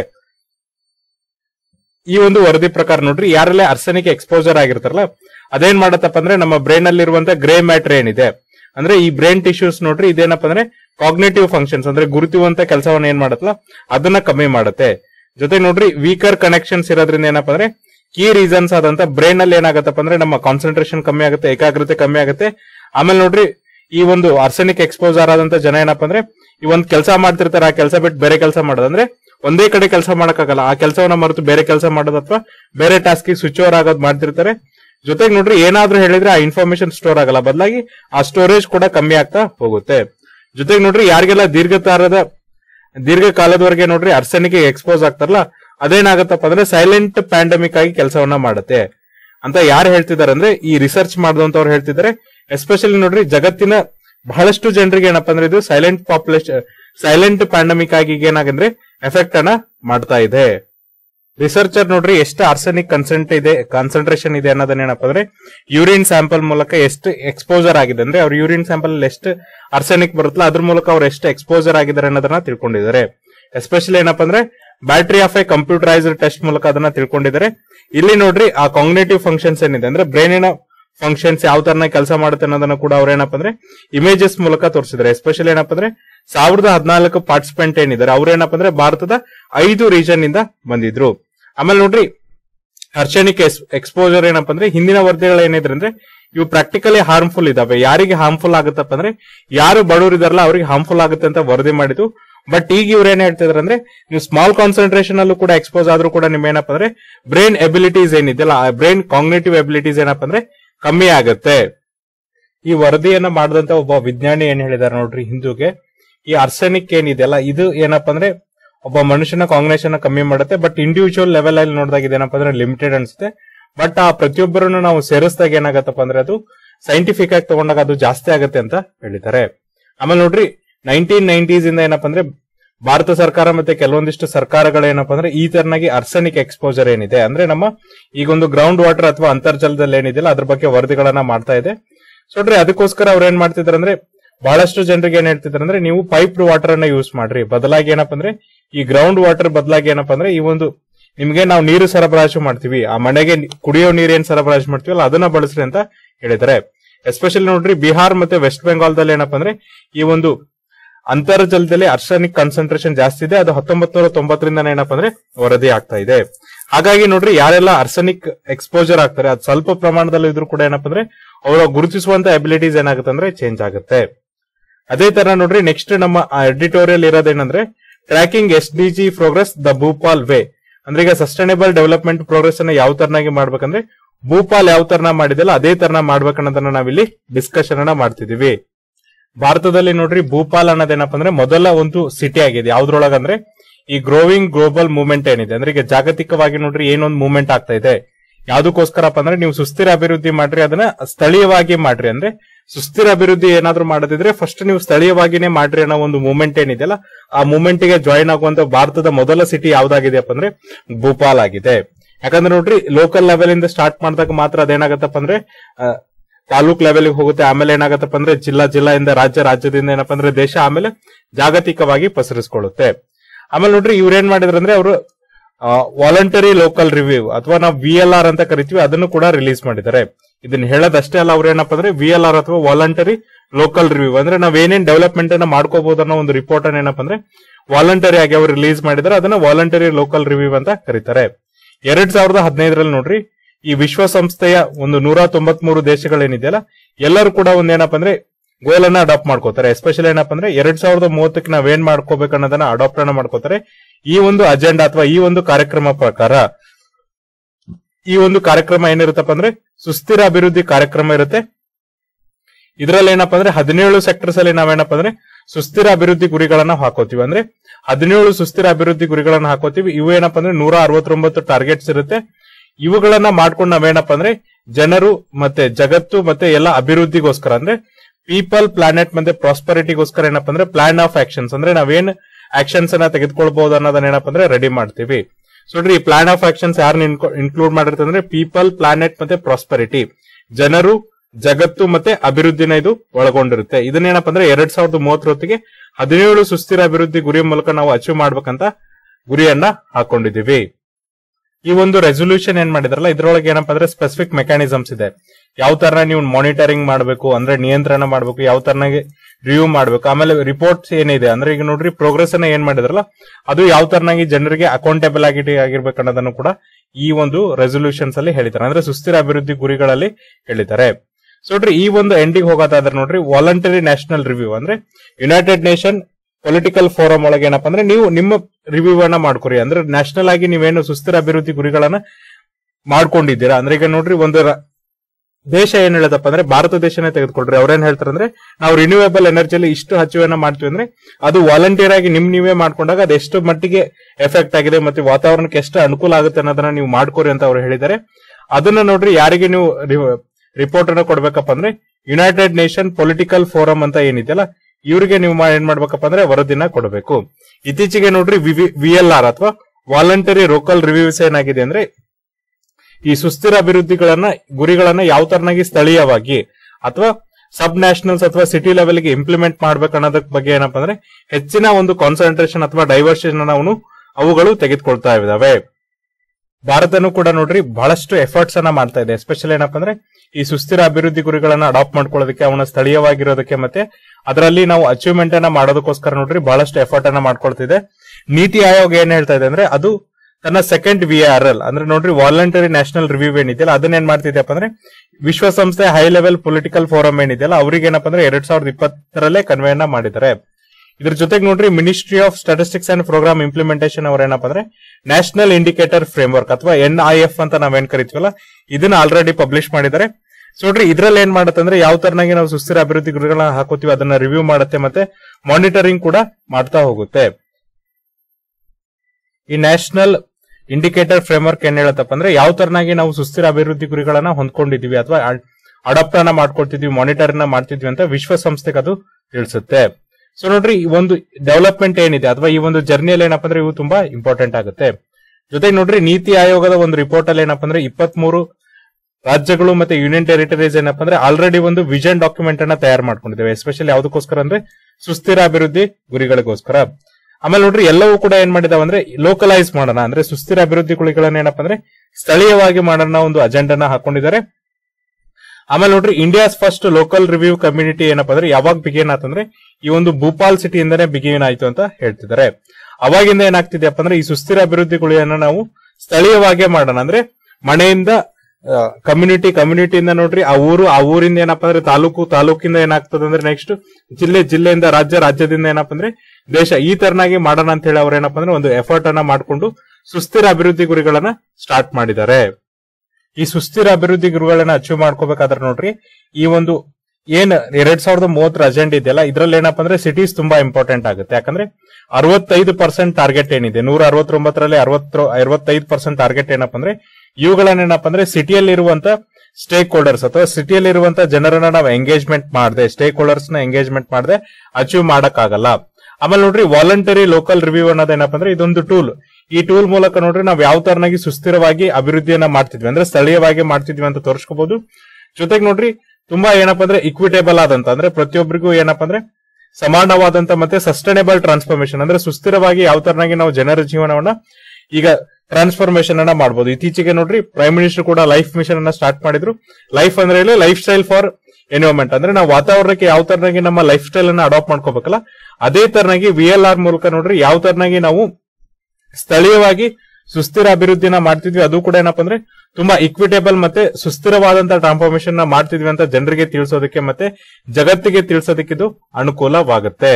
ಈ ಒಂದು ವರದಿ ಪ್ರಕಾರ ನೋಡ್ರಿ ಯಾರೆಲ್ಲ ಅರ್ಸನಿಕ್ ಎಕ್ಸ್ಪೋಜರ್ ಆಗಿರ್ತಾರಲ್ಲ ಅದೇನ್ ಮಾಡತ್ತಪ್ಪ ಅಂದ್ರೆ ನಮ್ಮ ಬ್ರೈನ್ ಅಲ್ಲಿ ಇರುವಂತ ಗ್ರೇ ಮ್ಯಾಟರ್ ಏನಿದೆ ಅಂದ್ರೆ ಈ ಬ್ರೈನ್ ಟಿಶ್ಯೂಸ್ ನೋಡ್ರಿ ಇದೇನಪ್ಪ ಅಂದ್ರೆ ಕಾಗ್ನೇಟಿವ್ ಫಂಕ್ಷನ್ಸ್ ಅಂದ್ರೆ ಗುರುತಿಸುವಂತ ಕೆಲಸವನ್ನ ಏನ್ ಮಾಡತ್ತಲ್ಲ ಅದನ್ನ ಕಮ್ಮಿ ಮಾಡುತ್ತೆ ಜೊತೆ ನೋಡ್ರಿ ವೀಕರ್ ಕನೆಕ್ಷನ್ಸ್ ಇರೋದ್ರಿಂದ ಏನಪ್ಪ ಅಂದ್ರೆ ಕೀ ರೀಸನ್ಸ್ ಆದಂತ ಬ್ರೈನ್ ಅಲ್ಲಿ ಏನಾಗತ್ತಪ್ಪ ಅಂದ್ರೆ ನಮ್ಮ ಕಾನ್ಸಂಟ್ರೇಷನ್ ಕಮ್ಮಿ ಆಗುತ್ತೆ ಏಕಾಗ್ರತೆ ಕಮ್ಮಿ ಆಗುತ್ತೆ ಆಮೇಲೆ ನೋಡ್ರಿ ಈ ಒಂದು ಅರ್ಸನಿಕ್ ಎಕ್ಸ್ಪೋಸರ್ ಆದಂತ ಜನ ಏನಪ್ಪ ಅಂದ್ರೆ ಈ ಒಂದ್ ಕೆಲಸ ಮಾಡ್ತಿರ್ತಾರೆ ಆ ಕೆಲಸ ಬಿಟ್ಟು ಬೇರೆ ಕೆಲಸ ಮಾಡೋದಂದ್ರೆ ಒಂದೇ ಕಡೆ ಕೆಲಸ ಮಾಡಕ್ಕಾಗಲ್ಲ ಆ ಕೆಲಸವನ್ನ ಮರೆತು ಬೇರೆ ಕೆಲಸ ಮಾಡೋದು ಅಥವಾ ಬೇರೆ ಟಾಸ್ಕ್ ಸ್ವಿಚ್ ಓವರ್ ಆಗೋದು ಮಾಡ್ತಿರ್ತಾರೆ ಜೊತೆಗೆ ನೋಡ್ರಿ ಏನಾದ್ರೂ ಹೇಳಿದ್ರೆ ಆ ಇನ್ಫಾರ್ಮೇಶನ್ ಸ್ಟೋರ್ ಆಗಲ್ಲ ಬದಲಾಗಿ ಆ ಸ್ಟೋರೇಜ್ ಕೂಡ ಕಮ್ಮಿ ಆಗ್ತಾ ಹೋಗುತ್ತೆ ಜೊತೆಗೆ ನೋಡ್ರಿ ಯಾರಿಗೆಲ್ಲ ದೀರ್ಘಕಾಲದ ದೀರ್ಘಕಾಲದವರೆಗೆ ನೋಡ್ರಿ ಅರ್ಸನಿಗೆ ಎಕ್ಸ್ಪೋಸ್ ಆಗ್ತಾರಲ್ಲ ಅದೇನಾಗತ್ತಪ್ಪ ಅಂದ್ರೆ ಸೈಲೆಂಟ್ ಪ್ಯಾಂಡಮಿಕ್ ಆಗಿ ಕೆಲಸವನ್ನ ಮಾಡುತ್ತೆ ಅಂತ ಯಾರು ಹೇಳ್ತಿದ್ದಾರೆ ಅಂದ್ರೆ ಈ ರಿಸರ್ಚ್ ಮಾಡಿದಂತವ್ರು ಹೇಳ್ತಿದ್ದಾರೆ ಎಸ್ಪೆಷಲಿ ನೋಡ್ರಿ ಜಗತ್ತಿನ ಬಹಳಷ್ಟು ಜನರಿಗೆ ಏನಪ್ಪಾ ಅಂದ್ರೆ ಇದು ಸೈಲೆಂಟ್ ಪಾಪ್ಯುಲೇಷನ್ ಸೈಲೆಂಟ್ ಪ್ಯಾಂಡಮಿಕ್ ಆಗಿ ಈಗ ಏನಾಗಂದ್ರೆ ಎಫೆಕ್ಟ್ ಅನ್ನ ಮಾಡ್ತಾ ಇದೆ ರಿಸರ್ಚರ್ ನೋಡ್ರಿ ಎಷ್ಟು ಆರ್ಸೆನಿಕ್ ಕನ್ಸೆಂಟ್ ಇದೆ ಕಾನ್ಸಂಟ್ರೇಷನ್ ಇದೆ ಅನ್ನೋದನ್ನ ಏನಪ್ಪ ಅಂದ್ರೆ ಯೂರಿನ್ ಸ್ಯಾಂಪಲ್ ಮೂಲಕ ಎಷ್ಟು ಎಕ್ಸ್ಪೋಜರ್ ಆಗಿದೆ ಅಂದ್ರೆ ಅವ್ರ ಯೂರಿನ್ ಸ್ಯಾಂಪಲ್ ಎಷ್ಟು ಆರ್ಸೆನಿಕ್ ಬರುತ್ತಲ್ಲ ಅದ್ರ ಮೂಲಕ ಅವ್ರು ಎಷ್ಟು ಎಕ್ಸ್ಪೋಜರ್ ಆಗಿದ್ದಾರೆ ಅನ್ನೋದನ್ನ ತಿಳ್ಕೊಂಡಿದ್ದಾರೆ ಎಸ್ಪೆಷಲಿ ಏನಪ್ಪ ಅಂದ್ರೆ battery of a computerised test ಮೂಲಕ ಅದನ್ನ ತಿಳ್ಕೊಂಡಿದ್ದಾರೆ ಇಲ್ಲಿ ನೋಡ್ರಿ ಆ ಕಾಗ್ನೇಟಿವ್ ಫಂಕ್ಷನ್ಸ್ ಏನಿದೆ ಅಂದ್ರೆ ಬ್ರೈನಿನ ಫಂಕ್ಷನ್ಸ್ ಯಾವ ತರನ ಕೆಲಸ ಮಾಡುತ್ತೆ ಅನ್ನೋದನ್ನ ಕೂಡ ಅವ್ರು ಏನಪ್ಪ ಅಂದ್ರೆ ಇಮೇಜಸ್ ಮೂಲಕ ತೋರಿಸಿದ್ದಾರೆ ಎಸ್ಪೆಷಲಿ ಏನಪ್ಪ ಅಂದ್ರೆ ಸಾವಿರದ ಹದಿನಾಲ್ಕು ಪಾರ್ಟಿಸಿಪೆಂಟ್ ಏನಿದ್ದಾರೆ ಅವ್ರು ಏನಪ್ಪ ಅಂದ್ರೆ ಭಾರತದ ಐದು ರೀಜನ್ ಇಂದ ಬಂದಿದ್ರು ಆಮೇಲೆ ನೋಡ್ರಿ ಅರ್ಚನಿಕ್ ಎಕ್ಸ್ಪೋಜರ್ ಏನಪ್ಪ ಅಂದ್ರೆ ಹಿಂದಿನ ವರದಿಗಳು ಏನಿದ್ರೆ ಅಂದ್ರೆ ಇವು ಪ್ರಾಕ್ಟಿಕಲಿ ಹಾರ್ಮ್ಫುಲ್ ಇದಾವೆ ಯಾರಿಗೆ ಹಾರ್ಮ್ಫುಲ್ ಆಗುತ್ತಪ್ಪ ಅಂದ್ರೆ ಯಾರು ಬಡವರು ಇದಾರಲ್ಲ ಅವ್ರಿಗೆ ಹಾರ್ಮ್ಫುಲ್ ಆಗುತ್ತೆ ಅಂತ ವರದಿ ಮಾಡಿದ್ದು ಬಟ್ ಈಗ ಇವ್ರು ಏನ್ ಹೇಳ್ತಿದಾರೆ ಅಂದ್ರೆ ನೀವು ಸ್ಮಾಲ್ ಕಾನ್ಸಂಟ್ರೇಷನ್ ಅಲ್ಲೂ ಕೂಡ ಎಕ್ಸ್ಪೋಸ್ ಆದ್ರೂ ಕೂಡ ನಿಮ್ ಏನಪ್ಪ ಅಂದ್ರೆ ಬ್ರೈನ್ ಎಬಿಲಿಟೀಸ್ ಏನಿದೆಯಲ್ಲ ಬ್ರೈನ್ ಕಾಗ್ನೇಟಿವ್ ಎಬಿಲಿಟೀಸ್ ಏನಪ್ಪ ಅಂದ್ರೆ ಕಮ್ಮಿ ಆಗುತ್ತೆ ಈ ವರದಿಯನ್ನ ಮಾಡಿದಂತ ಒಬ್ಬ ವಿಜ್ಞಾನಿ ಏನ್ ಹೇಳಿದಾರೆ ನೋಡ್ರಿ ಹಿಂದೂಗೆ ಈ ಅರ್ಸೆನಿಕ್ ಏನಿದೆಯಲ್ಲ ಇದು ಏನಪ್ಪ ಅಂದ್ರೆ ಒಬ್ಬ ಮನುಷ್ಯನ ಕಾಂಗ್ನೇಷನ್ ಕಮ್ಮಿ ಮಾಡುತ್ತೆ ಬಟ್ ಇಂಡಿವಿಜುವಲ್ ಲೆವೆಲ್ ಅಲ್ಲಿ ನೋಡಿದಾಗ ಇದೇನಪ್ಪ ಅಂದ್ರೆ ಲಿಮಿಟೆಡ್ ಅನ್ಸುತ್ತೆ ಬಟ್ ಆ ಪ್ರತಿಯೊಬ್ಬರನ್ನು ನಾವು ಸೇರಿಸಿದಾಗ ಏನಾಗತ್ತಪ್ಪ ಅಂದ್ರೆ ಅದು ಸೈಂಟಿಫಿಕ್ ಆಗಿ ತಗೊಂಡಾಗ ಅದು ಜಾಸ್ತಿ ಆಗುತ್ತೆ ಅಂತ ಹೇಳಿದ್ದಾರೆ ಆಮೇಲೆ ನೋಡ್ರಿ ನೈನ್ಟೀನ್ ನೈನ್ಟೀಸ್ ಇಂದ ಏನಪ್ಪ ಅಂದ್ರೆ ಭಾರತ ಸರ್ಕಾರ ಮತ್ತೆ ಕೆಲವೊಂದಿಷ್ಟು ಸರ್ಕಾರಗಳು ಏನಪ್ಪ ಅಂದ್ರೆ ಈ ತರನಾಗಿ ಅರ್ಸನಿಕ್ ಎಕ್ಸ್ಪೋಜರ್ ಏನಿದೆ ಅಂದ್ರೆ ನಮ್ಮ ಈಗೊಂದು ಗ್ರೌಂಡ್ ವಾಟರ್ ಅಥವಾ ಅಂತರ್ಜಲದಲ್ಲಿ ಏನಿದೆಯಲ್ಲ ಅದ್ರ ಬಗ್ಗೆ ವರದಿಗಳನ್ನ ಮಾಡ್ತಾ ಇದೆ ಸೊ ನೋಡ್ರಿ ಅದಕ್ಕೋಸ್ಕರ ಅವ್ರು ಏನ್ ಮಾಡ್ತಿದಾರೆ ಅಂದ್ರೆ ಬಹಳಷ್ಟು ಜನರಿಗೆ ಏನ್ ಹೇಳ್ತಿದಾರೆ ಅಂದ್ರೆ ನೀವು ಪೈಪ್ಡ್ ವಾಟರ್ ಅನ್ನ ಯೂಸ್ ಮಾಡ್ರಿ ಬದಲಾಗಿ ಏನಪ್ಪ ಅಂದ್ರೆ ಈ ಗ್ರೌಂಡ್ ವಾಟರ್ ಬದಲಾಗಿ ಏನಪ್ಪ ಅಂದ್ರೆ ಈ ಒಂದು ನಿಮ್ಗೆ ನಾವು ನೀರು ಸರಬರಾಜು ಮಾಡ್ತೀವಿ ಆ ಮನೆಗೆ ನಿ- ಕುಡಿಯೋ ನೀರು ಏನ್ ಸರಬರಾಜು ಮಾಡ್ತೀವಲ್ಲ ಅದನ್ನ ಬಳಸ್ರಿ ಅಂತ ಹೇಳಿದ್ದಾರೆ ಎಸ್ಪೆಷಲಿ ನೋಡ್ರಿ ಬಿಹಾರ್ ಮತ್ತೆ ವೆಸ್ಟ್ ಬೆಂಗಾಲ್ದಲ್ಲಿ ಏನಪ್ಪ ಅಂದ್ರೆ ಈ ಒಂದು ಅಂತರ್ಜಲದಲ್ಲಿ ಅರ್ಸನಿಕ್ ಕಾನ್ಸಂಟ್ರೇಷನ್ ಜಾಸ್ತಿ ಇದೆ ಅದು ಹತ್ತೊಂಬತ್ ನೂರ ತೊಂಬತ್ತರಿಂದ ಏನಪ್ಪ ಅಂದ್ರೆ ವರದಿ ಆಗ್ತಾ ಇದೆ ಹಾಗಾಗಿ ನೋಡ್ರಿ ಯಾರೆಲ್ಲ ಅರ್ಸನಿಕ್ ಎಕ್ಸ್ಪೋಜರ್ ಆಗ್ತಾರೆ ಅದು ಸ್ವಲ್ಪ ಪ್ರಮಾಣದಲ್ಲಿ ಇದ್ರೂ ಕೂಡ ಏನಪ್ಪ ಅಂದ್ರೆ ಅವರ ಗುರುತಿಸುವಂತ ಅಬಿಲಿಟೀಸ್ ಏನಾಗುತ್ತೆ ಅಂದ್ರೆ ಚೇಂಜ್ ಆಗುತ್ತೆ ಅದೇ ತರ ನೋಡ್ರಿ ನೆಕ್ಸ್ಟ್ ನಮ್ಮ ಎಡಿಟೋರಿಯಲ್ ಇರೋದೇನಂದ್ರೆ tracking S D G progress the Bhopal way ಅಂದ್ರೆ ಈಗ ಸಸ್ಟೈನೇಬಲ್ ಡೆವಲಪ್ಮೆಂಟ್ ಪ್ರೋಗ್ರೆಸ್ ಅನ್ನ ಯಾವ ತರನಾಗಿ ಮಾಡ್ಬೇಕಂದ್ರೆ ಭೂಪಾಲ್ ಯಾವ ತರನ ಮಾಡಿದಲ್ಲ ಅದೇ ತರನ ಮಾಡ್ಬೇಕನ್ನೋದನ್ನ ನಾವಿಲ್ಲಿ ಡಿಸ್ಕಷನ್ ಅನ್ನ ಮಾಡ್ತಿದೀವಿ ಭಾರತದಲ್ಲಿ ನೋಡ್ರಿ ಭೂಪಾಲ್ ಅನ್ನೋದೇನಪ್ಪ ಅಂದ್ರೆ ಮೊದಲ ಒಂದು ಸಿಟಿ ಆಗಿದೆ ಯಾವ್ದ್ರೊಳಗಂದ್ರೆ ಈ ಗ್ರೋವಿಂಗ್ ಗ್ಲೋಬಲ್ ಮೂವ್ಮೆಂಟ್ ಏನಿದೆ ಅಂದ್ರೆ ಈಗ ಜಾಗತಿಕವಾಗಿ ನೋಡ್ರಿ ಏನೊಂದು ಮೂವ್ಮೆಂಟ್ ಆಗ್ತಾ ಇದೆ ಯಾವ್ದಕ್ಕೋಸ್ಕರಪ್ಪ ಅಂದ್ರೆ ನೀವು ಸುಸ್ಥಿರ ಅಭಿವೃದ್ಧಿ ಮಾಡ್ರಿ ಅದನ್ನ ಸ್ಥಳೀಯವಾಗಿ ಮಾಡ್ರಿ ಅಂದ್ರೆ ಸುಸ್ಥಿರ ಅಭಿವೃದ್ಧಿ ಏನಾದ್ರೂ ಮಾಡೋದಿದ್ರೆ ಫಸ್ಟ್ ನೀವು ಸ್ಥಳೀಯವಾಗಿನೇ ಮಾಡ್ರಿ ಅನ್ನೋ ಒಂದು ಮೂವ್ಮೆಂಟ್ ಏನಿದೆಯಲ್ಲ ಆ ಮೂವ್ಮೆಂಟ್ ಗೆ ಜಾಯಿನ್ ಆಗುವಂತ ಭಾರತದ ಮೊದಲ ಸಿಟಿ ಯಾವ್ದಾಗಿದೆಯಪ್ಪ ಅಂದ್ರೆ ಭೂಪಾಲ್ ಆಗಿದೆ ಯಾಕಂದ್ರೆ ನೋಡ್ರಿ ಲೋಕಲ್ ಲೆವೆಲ್ ಇಂದ ಸ್ಟಾರ್ಟ್ ಮಾಡಿದಾಗ ಮಾತ್ರ ಅದೇನಾಗತ್ತಪ್ಪ ಅಂದ್ರೆ ಆ, ತಾಲೂಕ್ ಲೆವೆಲ್ ಹೋಗುತ್ತೆ ಆಮೇಲೆ ಏನಾಗತ್ತಪ್ಪ ಅಂದ್ರೆ ಜಿಲ್ಲಾ ಜಿಲ್ಲಾಯಿಂದ ರಾಜ್ಯ ರಾಜ್ಯದಿಂದ ಏನಪ್ಪಾ ಅಂದ್ರೆ ದೇಶ ಆಮೇಲೆ ಜಾಗತಿಕವಾಗಿ ಪಸರಿಸ್ಕೊಳ್ಳುತ್ತೆ ಆಮೇಲೆ ನೋಡ್ರಿ ಇವ್ರೇನ್ ಮಾಡಿದ್ರು ಅಂದ್ರೆ ಅವರು ವಾಲಂಟರಿ ಲೋಕಲ್ ರಿವ್ಯೂ ಅಥವಾ ನಾವು ವಿ ಎಲ್ ಆರ್ ಅಂತ ಕರಿತೀವಿ ಅದನ್ನು ಕೂಡ ರಿಲೀಸ್ ಮಾಡಿದ್ದಾರೆ ಇದನ್ನ ಹೇಳೋದಷ್ಟೇ ಅಲ್ಲ ಅವ್ರು ಏನಪ್ಪಾ ಅಂದ್ರೆ ವಿ ಎಲ್ ಆರ್ ಅಥವಾ ವಾಲಂಟರಿ ಲೋಕಲ್ ರಿವ್ಯೂ ಅಂದ್ರೆ ನಾವ್ ಏನೇನ್ ಡೆವಲಪ್ಮೆಂಟ್ ಅನ್ನ ಮಾಡ್ಕೋಬಹುದು ಅನ್ನೋ ಒಂದು ರಿಪೋರ್ಟ್ ಅನ್ನ ಏನಪ್ಪಾ ಅಂದ್ರೆ ವಾಲಂಟರಿ ಆಗಿ ಅವರು ರಿಲೀಸ್ ಮಾಡಿದ್ದಾರೆ ಅದನ್ನ ವಾಲಂಟರಿ ಲೋಕಲ್ ರಿವ್ಯೂ ಅಂತ ಕರೀತಾರೆ ಎರಡ್ ಸಾವಿರದ ಹದಿನೈದರಲ್ಲಿ ನೋಡ್ರಿ ಈ ವಿಶ್ವಸಂಸ್ಥೆಯ ಒಂದು ನೂರ ತೊಂಬತ್ಮೂರು ದೇಶಗಳೇನಿದೆಯಲ್ಲ ಎಲ್ಲರೂ ಕೂಡ ಒಂದೇನಪ್ಪ ಅಂದ್ರೆ ಗೋಲ್ ಅನ್ನ ಅಡಾಪ್ಟ್ ಮಾಡ್ಕೋತಾರೆ ಎಸ್ಪೆಷಲಿ ಏನಪ್ಪ ಅಂದ್ರೆ ಎರಡ್ ಸಾವಿರದ ಮೂವತ್ತಕ್ಕೆ ನಾವೇನ್ ಮಾಡ್ಕೋಬೇಕು ಅನ್ನೋದನ್ನ ಅಡಾಪ್ಟ್ ಅನ್ನ ಮಾಡ್ಕೋತಾರೆ ಈ ಒಂದು ಅಜೆಂಡಾ ಅಥವಾ ಈ ಒಂದು ಕಾರ್ಯಕ್ರಮ ಪ್ರಕಾರ ಈ ಒಂದು ಕಾರ್ಯಕ್ರಮ ಏನಿರುತ್ತಪ್ಪ ಅಂದ್ರೆ ಸುಸ್ಥಿರ ಅಭಿವೃದ್ಧಿ ಕಾರ್ಯಕ್ರಮ ಇರುತ್ತೆ ಇದರಲ್ಲಿ ಏನಪ್ಪ ಅಂದ್ರೆ ಹದಿನೇಳು ಸೆಕ್ಟರ್ಸ್ ಅಲ್ಲಿ ನಾವೇನಪ್ಪ ಅಂದ್ರೆ ಸುಸ್ಥಿರ ಅಭಿವೃದ್ಧಿ ಗುರಿಗಳನ್ನ ಹಾಕೋತೀವಿ ಅಂದ್ರೆ ಹದಿನೇಳು ಸುಸ್ಥಿರ ಅಭಿವೃದ್ಧಿ ಗುರಿಗಳನ್ನ ಹಾಕೋತೀವಿ ಇವು ಏನಪ್ಪ ಅಂದ್ರೆ ನೂರ ಅರವತ್ತೊಂಬತ್ತು ಟಾರ್ಗೆಟ್ಸ್ ಇರುತ್ತೆ ಇವುಗಳನ್ನ ಮಾಡ್ಕೊಂಡು ನಾವೇನಪ್ಪ ಅಂದ್ರೆ ಜನರು ಮತ್ತೆ ಜಗತ್ತು ಮತ್ತೆ ಎಲ್ಲ ಅಭಿವೃದ್ಧಿಗೋಸ್ಕರ ಅಂದ್ರೆ ಪೀಪಲ್ ಪ್ಲಾನೆಟ್ ಮತ್ತೆ ಪ್ರಾಸ್ಪರಿಟಿಗೋಸ್ಕರ ಏನಪ್ಪ ಅಂದ್ರೆ ಪ್ಲಾನ್ ಆಫ್ ಆಕ್ಷನ್ಸ್ ಅಂದ್ರೆ ನಾವೇನ್ ಆಕ್ಷನ್ಸ್ ಅನ್ನ ತೆಗೆದುಕೊಳ್ಬಹುದು ಅನ್ನೋದನ್ನ ಏನಪ್ಪ ಅಂದ್ರೆ ರೆಡಿ ಮಾಡ್ತೀವಿ ಸೊ ನೋಡ್ರಿ ಈ ಪ್ಲಾನ್ ಆಫ್ ಆಕ್ಷನ್ಸ್ ಯಾರನ್ನ ಇನ್ಕ್ಲೂಡ್ ಮಾಡಿರ್ತದೆ ಅಂದ್ರೆ ಪೀಪಲ್ ಪ್ಲಾನೆಟ್ ಮತ್ತೆ ಪ್ರಾಸ್ಪರಿಟಿ ಜನರು ಜಗತ್ತು ಮತ್ತೆ ಅಭಿವೃದ್ಧಿನ ಇದು ಒಳಗೊಂಡಿರುತ್ತೆ ಇದನ್ನೇನಪ್ಪ ಅಂದ್ರೆ ಎರಡ್ ಸಾವಿರದ ಮೂವತ್ತರೊತ್ತಿಗೆ ಹದಿನೇಳು ಸುಸ್ಥಿರ ಅಭಿವೃದ್ಧಿ ಗುರಿಯ ಮೂಲಕ ನಾವು ಅಚೀವ್ ಮಾಡ್ಬೇಕಂತ ಗುರಿಯನ್ನ ಹಾಕೊಂಡಿದೀವಿ ಈ ಒಂದು ರೆಸೊಲ್ಯೂಷನ್ ಏನ್ ಮಾಡಿದ್ರಲ್ಲ ಇದ್ರೊಳಗೆ ಏನಪ್ಪಾ ಅಂದ್ರೆ ಸ್ಪೆಸಿಫಿಕ್ ಮೆಕ್ಯಾನಿಸಮ್ಸ್ ಇದೆ ಯಾವ ತರ ನೀವು ಮಾನಿಟರಿಂಗ್ ಮಾಡಬೇಕು ಅಂದ್ರೆ ನಿಯಂತ್ರಣ ಮಾಡಬೇಕು ಯಾವ ತರನಾಗಿ ರಿವ್ಯೂ ಮಾಡಬೇಕು ಆಮೇಲೆ ರಿಪೋರ್ಟ್ಸ್ ಏನಿದೆ ಅಂದ್ರೆ ಈಗ ನೋಡ್ರಿ ಪ್ರೋಗ್ರೆಸ್ ಅನ್ನ ಏನ್ ಮಾಡಿದ್ರಲ್ಲ ಅದು ಯಾವ ತರನಾಗಿ ಜನರಿಗೆ ಅಕೌಂಟೇಬಲ್ ಆಗಿ ಆಗಿರ್ಬೇಕು ಅನ್ನೋದನ್ನು ಕೂಡ ಈ ಒಂದು ರೆಸೊಲ್ಯೂಷನ್ಸ್ ಅಲ್ಲಿ ಹೇಳಿದ್ದಾರೆ ಅಂದ್ರೆ ಸುಸ್ಥಿರ ಅಭಿವೃದ್ಧಿ ಗುರಿಗಳಲ್ಲಿ ಹೇಳಿದ್ದಾರೆ ಸೊ ನೋಡ್ರಿ ಈ ಒಂದು ಎಂಡಿಗೆ ಹೋಗೋದಾದ್ರೆ ನೋಡ್ರಿ ವಾಲಂಟರಿ ನ್ಯಾಷನಲ್ ರಿವ್ಯೂ ಅಂದ್ರೆ ಯುನೈಟೆಡ್ ನೇಷನ್ ಪೊಲಿಟಿಕಲ್ ಫೋರಂ ಒಳಗೆ ಏನಪ್ಪಾ ಅಂದ್ರೆ ನೀವು ನಿಮ್ಮ ರಿವ್ಯೂ ಅನ್ನ ಮಾಡ್ಕೊರಿ ಅಂದ್ರೆ ನ್ಯಾಷನಲ್ ಆಗಿ ನೀವೇನು ಸುಸ್ಥಿರ ಅಭಿವೃದ್ಧಿ ಗುರಿಗಳನ್ನ ಮಾಡ್ಕೊಂಡಿದ್ದೀರಾ ಅಂದ್ರೆ ಈಗ ನೋಡ್ರಿ ಒಂದು ರ- ದೇಶ ಏನ್ ಹೇಳದಪ್ಪ ಅಂದ್ರೆ ಭಾರತ ದೇಶನೇ ತೆಗೆದುಕೊಳ್ರಿ ಅವ್ರೇನ್ ಹೇಳ್ತಾರೆ ಅಂದ್ರೆ ನಾವು ರಿನ್ಯೂವೇಬಲ್ ಎನರ್ಜಿಯಲ್ಲಿ ಇಷ್ಟು ಹಚ್ಚುವನ್ನ ಮಾಡ್ತೀವಿ ಅಂದ್ರೆ ಅದು ವಾಲಂಟಿಯರ್ ಆಗಿ ನಿಮ್ ನೀವೇ ಮಾಡ್ಕೊಂಡಾಗ ಅದು ಎಷ್ಟು ಮಟ್ಟಿಗೆ ಎಫೆಕ್ಟ್ ಆಗಿದೆ ಮತ್ತೆ ವಾತಾವರಣಕ್ಕೆ ಎಷ್ಟು ಅನುಕೂಲ ಆಗುತ್ತೆ ಅನ್ನೋದನ್ನ ನೀವು ಮಾಡ್ಕೊರಿ ಅಂತ ಅವ್ರು ಹೇಳಿದ್ದಾರೆ ಅದನ್ನ ನೋಡ್ರಿ ಯಾರಿಗೆ ನೀವು ರಿಪೋರ್ಟ್ ಅನ್ನ ಕೊಡ್ಬೇಕಪ್ಪ ಅಂದ್ರೆ ಯುನೈಟೆಡ್ ನೇಷನ್ ಪೊಲಿಟಿಕಲ್ ಫೋರಂ ಅಂತ ಏನಿದೆಯಲ್ಲ ಇವರಿಗೆ ನೀವು ಮಾ- ಏನ್ ಮಾಡ್ಬೇಕಪ್ಪ ಅಂದ್ರೆ ವರದಿನ ಕೊಡಬೇಕು ಇತ್ತೀಚೆಗೆ ನೋಡ್ರಿ ವಿ ಎಲ್ ಆರ್ ಅಥವಾ ವಾಲಂಟರಿ ಲೋಕಲ್ ರಿವ್ಯೂಸ್ ಏನಾಗಿದೆ ಅಂದ್ರೆ ಈ ಸುಸ್ಥಿರ ಅಭಿವೃದ್ಧಿಗಳನ್ನ ಗುರಿಗಳನ್ನ ಯಾವ ತರನಾಗಿ ಸ್ಥಳೀಯವಾಗಿ ಅಥವಾ ಸಬ್ ನ್ಯಾಷನಲ್ಸ್ ಅಥವಾ ಸಿಟಿ ಲೆವೆಲ್ಗೆ ಇಂಪ್ಲಿಮೆಂಟ್ ಮಾಡ್ಬೇಕು ಅನ್ನೋದಕ್ ಬಗ್ಗೆ ಏನಪ್ಪಾ ಅಂದ್ರೆ ಹೆಚ್ಚಿನ ಒಂದು ಕಾನ್ಸಂಟ್ರೇಷನ್ ಅಥವಾ ಡೈವರ್ಷನ್ ಅನ್ನು ಅವುಗಳು ತೆಗೆದುಕೊಳ್ತಾ ಇದಾವೆ ಭಾರತನೂ ಕೂಡ ನೋಡ್ರಿ ಬಹಳಷ್ಟು ಎಫರ್ಟ್ಸ್ ಅನ್ನ ಮಾಡ್ತಾ ಇದೆ ಎಸ್ಪೆಷಲಿ ಏನಪ್ಪಾ ಅಂದ್ರೆ ಈ ಸುಸ್ಥಿರ ಅಭಿವೃದ್ಧಿ ಗುರಿಗಳನ್ನ ಅಡಾಪ್ಟ್ ಮಾಡ್ಕೊಳ್ಳೋದಕ್ಕೆ ಅವನ ಸ್ಥಳೀಯವಾಗಿರೋದಕ್ಕೆ ಮತ್ತೆ ಅದರಲ್ಲಿ ನಾವು ಅಚೀವ್ಮೆಂಟ್ ಅನ್ನ ಮಾಡೋದಕ್ಕೋಸ್ಕರ ನೋಡ್ರಿ ಬಹಳಷ್ಟು ಎಫರ್ಟ್ ಅನ್ನ ಮಾಡ್ಕೊಳ್ತಿದೆ ನೀತಿ ಆಯೋಗ ಏನ್ ಹೇಳ್ತಾ ಇದೆ ಅಂದ್ರೆ ಅದು ತನ್ನ ಸೆಕೆಂಡ್ ವಿ ಆರ್ ಎಲ್ ಅಂದ್ರೆ ನೋಡ್ರಿ ವಾಲಂಟರಿ ನ್ಯಾಷನಲ್ ರಿವ್ಯೂ ಏನಿದೆಯಲ್ಲ ಅದನ್ನ ಏನ್ ಮಾಡ್ತಿದ್ಯಪ್ಪ ಅಂದ್ರೆ ವಿಶ್ವಸಂಸ್ಥೆ ಹೈ ಲೆವೆಲ್ ಪೊಲಿಟಿಕಲ್ ಫೋರಂ ಏನಿದೆಯಲ್ಲ ಅವ್ರಿಗೆ ಏನಪ್ಪ ಅಂದ್ರೆ ಎರಡ್ ಸಾವಿರದ ಇಪ್ಪತ್ತರಲ್ಲೇ ಕನ್ವೆಯನ್ನ ಮಾಡಿದ್ದಾರೆ ಇದ್ರ ಜೊತೆಗೆ ನೋಡ್ರಿ ministry of statistics and programme implementation ಅವ್ರ ಏನಪ್ಪ ಅಂದ್ರೆ ನ್ಯಾಷನಲ್ ಇಂಡಿಕೇಟರ್ ಫ್ರೇಮ್ವರ್ಕ್ ಅಥವಾ ಎನ್ ಐ ಎಫ್ ಅಂತ ನಾವೇನ್ ಕರಿತೀವಲ್ಲ ಇದನ್ನ ಆಲ್ರೆಡಿ ಪಬ್ಲಿಷ್ ಮಾಡಿದ್ದಾರೆ ಸೊ ನೋಡ್ರಿ ಇದ್ರಲ್ಲಿ ಏನ್ ಮಾಡುತ್ತೆ ಅಂದ್ರೆ ಯಾವ ತರನಾಗಿ ನಾವು ಸುಸ್ಥಿರ ಅಭಿವೃದ್ಧಿ ಗುರಿಗಳನ್ನ ಹಾಕೋತೀವಿ ಅದನ್ನ ರಿವ್ಯೂ ಮಾಡುತ್ತೆ ಮತ್ತೆ ಮಾನಿಟರಿಂಗ್ ಕೂಡ ಮಾಡ್ತಾ ಹೋಗುತ್ತೆ ಈ ನ್ಯಾಷನಲ್ ಇಂಡಿಕೇಟರ್ ಫ್ರೇಮ್ವರ್ಕ್ ಏನ್ ಹೇಳತ್ತಪ್ಪ ಅಂದ್ರೆ ಯಾವ ತರನಾಗಿ ನಾವು ಸುಸ್ಥಿರ ಅಭಿವೃದ್ಧಿ ಗುರಿಗಳನ್ನ ಹೊಂದ್ಕೊಂಡಿದೀವಿ ಅಥವಾ ಅಡಾಪ್ಟ್ ಅನ್ನ ಮಾಡ್ಕೊಳ್ತಿದ್ವಿ ಮಾನಿಟರ್ ನ ಮಾಡ್ತಿದ್ವಿ ಅಂತ ವಿಶ್ವಸಂಸ್ಥೆಗೆ ಅದು ತಿಳಿಸುತ್ತೆ ಸೊ ನೋಡ್ರಿ ಈ ಒಂದು ಡೆವಲಪ್ಮೆಂಟ್ ಏನಿದೆ ಅಥವಾ ಈ ಒಂದು ಜರ್ನಿಯಲ್ಲಿ ಏನಪ್ಪ ಅಂದ್ರೆ ಇವು ತುಂಬಾ ಇಂಪಾರ್ಟೆಂಟ್ ಆಗುತ್ತೆ ಜೊತೆಗೆ ನೋಡ್ರಿ ನೀತಿ ಆಯೋಗದ ಒಂದು ರಿಪೋರ್ಟ್ ಅಲ್ಲಿ ಏನಪ್ಪ ಅಂದ್ರೆ ಇಪ್ಪತ್ಮೂರು ರಾಜ್ಯಗಳು ಮತ್ತೆ ಯೂನಿಯನ್ ಟೆರಿಟರೀಸ್ ಏನಪ್ಪ ಅಂದ್ರೆ ಆಲ್ರೆಡಿ ಒಂದು ವಿಷನ್ ಡಾಕ್ಯುಮೆಂಟ್ ಅನ್ನ ತಯಾರು ಮಾಡ್ಕೊಂಡಿದ್ದೇವೆ ಎಸ್ಪೆಷಲಿ ಯಾವ್ದಕ್ಕೋಸ್ಕರ ಅಂದ್ರೆ ಸುಸ್ಥಿರ ಅಭಿವೃದ್ಧಿ ಗುರಿಗಳಿಗೋಸ್ಕರ ಆಮೇಲೆ ನೋಡ್ರಿ ಎಲ್ಲವೂ ಕೂಡ ಏನ್ ಮಾಡಿದಾವೆ ಅಂದ್ರೆ ಲೋಕಲೈಸ್ ಮಾಡೋಣ ಅಂದ್ರೆ ಸುಸ್ಥಿರ ಅಭಿವೃದ್ಧಿ ಗುರಿಗಳನ್ನ ಏನಪ್ಪ ಅಂದ್ರೆ ಸ್ಥಳೀಯವಾಗಿ ಮಾಡೋಣ ಒಂದು ಅಜೆಂಡಾನ ಹಾಕೊಂಡಿದ್ದಾರೆ ಆಮೇಲೆ ನೋಡ್ರಿ India's first local review community ಏನಪ್ಪ ಅಂದ್ರೆ ಯಾವಾಗ ಬಿಗಿನ್ ಆತಂದ್ರೆ ಈ ಒಂದು ಭೂಪಾಲ್ ಸಿಟಿಯಿಂದನೇ ಬಿಗಿನ್ ಆಯ್ತು ಅಂತ ಹೇಳ್ತಿದ್ದಾರೆ ಅವಾಗಿಂದ ಏನಾಗ್ತಿದೆಯಪ್ಪ ಅಂದ್ರೆ ಈ ಸುಸ್ಥಿರ ಅಭಿವೃದ್ಧಿ ಗುರಿಯನ್ನ ನಾವು ಸ್ಥಳೀಯವಾಗೇ ಮಾಡೋಣ ಅಂದ್ರೆ ಮನೆಯಿಂದ ಕಮ್ಯುನಿಟಿ ಕಮ್ಯುನಿಟಿಯಿಂದ ನೋಡ್ರಿ ಆ ಊರು ಆ ಊರಿಂದ ಏನಪ್ಪ ಅಂದ್ರೆ ತಾಲೂಕು ತಾಲೂಕಿಂದ ಏನಾಗ್ತದೆ ಅಂದ್ರೆ ನೆಕ್ಸ್ಟ್ ಜಿಲ್ಲೆ ಜಿಲ್ಲೆಯಿಂದ ರಾಜ್ಯ ರಾಜ್ಯದಿಂದ ಏನಪ್ಪ ಅಂದ್ರೆ ದೇಶ ಈ ತರನಾಗಿ ಮಾಡೋಣ ಅಂತ ಹೇಳಿ ಅವ್ರೇನಪ್ಪ ಅಂದ್ರೆ ಒಂದು ಎಫರ್ಟ್ ಅನ್ನ ಮಾಡ್ಕೊಂಡು ಸುಸ್ಥಿರ ಅಭಿವೃದ್ಧಿ ಗುರಿಗಳನ್ನ ಸ್ಟಾರ್ಟ್ ಮಾಡಿದ್ದಾರೆ ಈ ಸುಸ್ಥಿರ ಅಭಿವೃದ್ಧಿ ಗುರಿಗಳನ್ನ ಅಚೀವ್ ಮಾಡ್ಕೋಬೇಕಾದ್ರೆ ನೋಡ್ರಿ ಈ ಒಂದು ಏನ್ ಎರಡ್ ಸಾವಿರದ ಮೂವತ್ತರ ಅಜೆಂಡಾ ಇದೆಯಲ್ಲ ಇದ್ರಲ್ಲಿ ಏನಪ್ಪಾ ಅಂದ್ರೆ ಸಿಟೀಸ್ ತುಂಬಾ ಇಂಪಾರ್ಟೆಂಟ್ ಆಗುತ್ತೆ ಯಾಕಂದ್ರೆ ಅರವತ್ತೈದು ಪರ್ಸೆಂಟ್ ಟಾರ್ಗೆಟ್ ಏನಿದೆ ನೂರ ಅರವತ್ತೊಂಬತ್ತರಲ್ಲಿ ಅರವತ್ತು ಅರವತ್ತೈದು ಪರ್ಸೆಂಟ್ ಟಾರ್ಗೆಟ್ ಏನಪ್ಪಾ ಅಂದ್ರೆ ಇವುಗಳನ್ನೇನಪ್ಪ ಅಂದ್ರೆ ಸಿಟಿಯಲ್ಲಿ ಇರುವಂತ ಸ್ಟೇಕ್ ಹೋಲ್ಡರ್ಸ್ ಅಥವಾ ಸಿಟಿಯಲ್ಲಿ ಇರುವಂತ ಜನರನ್ನ ನಾವು ಎಂಗೇಜ್ಮೆಂಟ್ ಮಾಡದೆ ಸ್ಟೇಕ್ ಹೋಲ್ಡರ್ಸ್ ನ ಎಂಗೇಜ್ಮೆಂಟ್ ಮಾಡದೆ ಅಚೀವ್ ಮಾಡಕ್ಕಾಗಲ್ಲ ಆಮೇಲೆ ನೋಡ್ರಿ ವಾಲಂಟರಿ ಲೋಕಲ್ ರಿವ್ಯೂ ಅನ್ನೋದು ಏನಪ್ಪಾ ಅಂದ್ರೆ ಇದೊಂದು ಟೂಲ್ ಈ ಟೂಲ್ ಮೂಲಕ ನೋಡ್ರಿ ನಾವು ಯಾವ ತರನಾಗಿ ಸುಸ್ಥಿರವಾಗಿ ಅಭಿವೃದ್ಧಿಯನ್ನ ಮಾಡ್ತಿದ್ವಿ ಅಂದ್ರೆ ಸ್ಥಳೀಯವಾಗಿ ಮಾಡ್ತಿದ್ವಿ ಅಂತ ತೋರಿಸ್ಕೋಬಹುದು ಜೊತೆಗೆ ನೋಡ್ರಿ ತುಂಬಾ ಏನಪ್ಪಾ ಅಂದ್ರೆ ಇಕ್ವಿಟೇಬಲ್ ಆದಂತ ಅಂದ್ರೆ ಪ್ರತಿಯೊಬ್ಬರಿಗೂ ಏನಪ್ಪಾ ಅಂದ್ರೆ ಸಮಾನವಾದಂತ ಮತ್ತೆ ಸಸ್ಟೈನೇಬಲ್ ಟ್ರಾನ್ಸ್ಫಾರ್ಮೇಶನ್ ಅಂದ್ರೆ ಸುಸ್ಥಿರವಾಗಿ ಯಾವ ತರನಾಗಿ ನಾವು ಜನರ ಜೀವನವನ್ನ ಈಗ ಟ್ರಾನ್ಸ್ಫಾರ್ಮೇಶನ್ ಅನ್ನ ಮಾಡಬಹುದು ಇತ್ತೀಚೆಗೆ ನೋಡ್ರಿ ಪ್ರೈಮ್ ಮಿನಿಸ್ಟರ್ ಕೂಡ ಲೈಫ್ ಮಿಷನ್ ಅನ್ನ ಸ್ಟಾರ್ಟ್ ಮಾಡಿದ್ರು ಲೈಫ್ ಅಂದ್ರೆ ಹೇಳಿ ಲೈಫ್ ಸ್ಟೈಲ್ ಫಾರ್ ಎನ್ವಿರಾನ್ಮೆಂಟ್ ಅಂದ್ರೆ ನಾವು ವಾತಾವರಣಕ್ಕೆ ಯಾವ ತರನಾಗಿ ನಮ್ಮ ಲೈಫ್ ಸ್ಟೈಲ್ ಅನ್ನ ಅಡಾಪ್ಟ್ ಮಾಡ್ಕೋಬೇಕಲ್ಲ ಅದೇ ತರನಾಗಿ ವಿ ಎಲ್ ಆರ್ ಮೂಲಕ ನೋಡ್ರಿ ಯಾವ ತರನಾಗಿ ನಾವು ಸ್ಥಳೀಯವಾಗಿ ಸುಸ್ಥಿರ ಅಭಿವೃದ್ಧಿನ ಮಾಡ್ತಿದ್ವಿ ಅದು ಕೂಡ ಏನಪ್ಪಾ ಅಂದ್ರೆ ತುಂಬಾ ಇಕ್ವಿಟೇಬಲ್ ಮತ್ತೆ ಸುಸ್ಥಿರವಾದಂತ ಟ್ರಾನ್ಸ್ಫಾರ್ಮೇಶನ್ ನ ಮಾಡ್ತಿದ್ವಿ ಅಂತ ಜನರಿಗೆ ತಿಳಿಸೋದಕ್ಕೆ ಮತ್ತೆ ಜಗತ್ತಿಗೆ ತಿಳಿಸೋದಕ್ಕೆ ಇದು ಅನುಕೂಲವಾಗುತ್ತೆ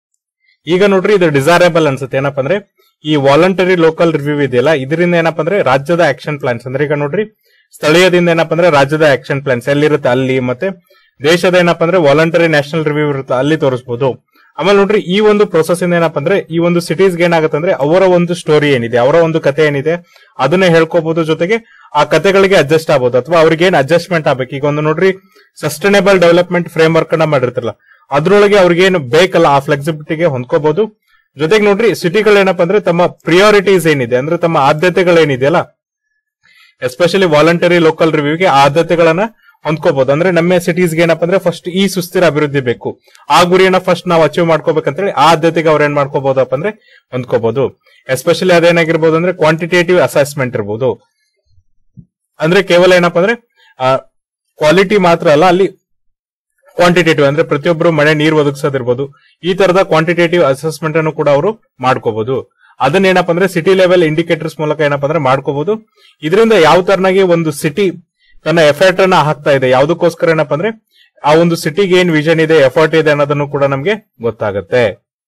ಈಗ ನೋಡ್ರಿ ಇದು ಡಿಸೈರೇಬಲ್ ಅನ್ಸುತ್ತೆ ಏನಪ್ಪಾ ಅಂದ್ರೆ ಈ ವಾಲಂಟರಿ ಲೋಕಲ್ ರಿವ್ಯೂ ಇದೆಯಲ್ಲ ಇದರಿಂದ ಏನಪ್ಪಾ ಅಂದ್ರೆ ರಾಜ್ಯದ ಆಕ್ಷನ್ ಪ್ಲಾನ್ಸ್ ಅಂದ್ರೆ ಈಗ ನೋಡ್ರಿ ಸ್ಥಳೀಯದಿಂದ ಏನಪ್ಪಾ ಅಂದ್ರೆ ರಾಜ್ಯದ ಆಕ್ಷನ್ ಪ್ಲಾನ್ಸ್ ಎಲ್ಲಿರುತ್ತೆ ಅಲ್ಲಿ ಮತ್ತೆ ದೇಶದ ಏನಪ್ಪಾ ಅಂದ್ರೆ ವಾಲಂಟರಿ ನ್ಯಾಷನಲ್ ರಿವ್ಯೂ ಇರುತ್ತೆ ಅಲ್ಲಿ ತೋರಿಸಬಹುದು ಆಮೇಲೆ ನೋಡ್ರಿ ಈ ಒಂದು ಪ್ರೊಸೆಸ್ ಇಂದ ಏನಪ್ಪಾ ಅಂದ್ರೆ ಈ ಒಂದು ಸಿಟೀಸ್ಗೆ ಏನಾಗುತ್ತೆ ಅಂದ್ರೆ ಅವರ ಒಂದು ಸ್ಟೋರಿ ಏನಿದೆ ಅವರ ಒಂದು ಕತೆ ಏನಿದೆ ಅದನ್ನ ಹೇಳ್ಕೋಬಹುದು ಜೊತೆಗೆ ಆ ಕತೆಗಳಿಗೆ ಅಡ್ಜಸ್ಟ್ ಆಗ್ಬೋದು ಅಥವಾ ಅವ್ರಿಗೆ ಏನ್ ಅಡ್ಜಸ್ಟ್ಮೆಂಟ್ ಆಗ್ಬೇಕು ಈಗ ಒಂದು ನೋಡ್ರಿ ಸಸ್ಟೈನೇಬಲ್ ಡೆವಲಪ್ಮೆಂಟ್ ಫ್ರೇಮ್ ವರ್ಕ್ ಅನ್ನ ಮಾಡಿರ್ತಿರಲ್ಲ ಅದ್ರೊಳಗೆ ಅವ್ರಿಗೇನು ಬೇಕಲ್ಲ ಆ ಫ್ಲೆಕ್ಸಿಬಿಲಿಟಿಗೆ ಹೊಂದ್ಕೋಬಹುದು ಜೊತೆಗೆ ನೋಡ್ರಿ ಸಿಟಿಗಳು ಏನಪ್ಪಾ ಅಂದ್ರೆ ತಮ್ಮ ಪ್ರಿಯಾರಿಟೀಸ್ ಏನಿದೆ ಅಂದ್ರೆ ತಮ್ಮ ಆದ್ಯತೆಗಳೇನಿದೆಯಲ್ಲ ಎಸ್ಪೆಷಲಿ ವಾಲಂಟರಿ ಲೋಕಲ್ ರಿವ್ಯೂಗೆ ಆದ್ಯತೆಗಳನ್ನ ಹೊಂದ್ಕೋಬಹುದು ಅಂದ್ರೆ ನಮ್ಮ ಸಿಟೀಸ್ಗೆ ಏನಪ್ಪಾ ಅಂದ್ರೆ ಫಸ್ಟ್ ಈ ಸುಸ್ಥಿರ ಅಭಿವೃದ್ಧಿ ಬೇಕು ಆ ಗುರಿಯನ್ನ ಫಸ್ಟ್ ನಾವು ಅಚೀವ್ ಮಾಡ್ಕೋಬೇಕಂತೇಳಿ ಆ ಆದ್ಯತೆಗೆ ಅವ್ರ ಏನ್ ಮಾಡ್ಕೋಬಹುದಪ್ಪ ಅಂದ್ರೆ ಹೊಂದ್ಕೋಬಹುದು ಎಸ್ಪೆಷಲಿ ಅದೇನಾಗಿರ್ಬೋದು ಅಂದ್ರೆ ಕ್ವಾಂಟಿಟೇಟಿವ್ ಅಸೆಸ್ಮೆಂಟ್ ಇರ್ಬೋದು ಅಂದ್ರೆ ಕೇವಲ ಏನಪ್ಪಾ ಅಂದ್ರೆ ಕ್ವಾಲಿಟಿ ಮಾತ್ರ ಅಲ್ಲ ಅಲ್ಲಿ ಕ್ವಾಂಟಿಟೇಟಿವ್ ಅಂದ್ರೆ ಪ್ರತಿಯೊಬ್ಬರು ಮಳೆ ನೀರು ಒದಗಿಸೋದಿರ್ಬೋದು ಈ ತರದ ಕ್ವಾಂಟಿಟೇಟಿವ್ ಅಸೆಸ್ಮೆಂಟ್ ಅನ್ನು ಕೂಡ ಅವರು ಮಾಡ್ಕೋಬಹುದು ಅದನ್ನ ಏನಪ್ಪಾ ಅಂದ್ರೆ ಸಿಟಿ ಲೆವೆಲ್ ಇಂಡಿಕೇಟರ್ಸ್ ಮೂಲಕ ಏನಪ್ಪಾ ಅಂದ್ರೆ ಮಾಡ್ಕೋಬಹುದು ಇದರಿಂದ ಯಾವ ತರನಾಗಿ ಒಂದು ಸಿಟಿ ತನ್ನ ಎಫರ್ಟ್ ಅನ್ನ ಹಾಕ್ತಾ ಇದೆ ಯಾವ್ದಕ್ಕೋಸ್ಕರ ಏನಪ್ಪಾ ಅಂದ್ರೆ ಆ ಒಂದು ಸಿಟಿಗೆ ಏನ್ ವಿಷನ್ ಇದೆ ಎಫರ್ಟ್ ಇದೆ ಅನ್ನೋದನ್ನು ಕೂಡ ನಮ್ಗೆ ಗೊತ್ತಾಗುತ್ತೆ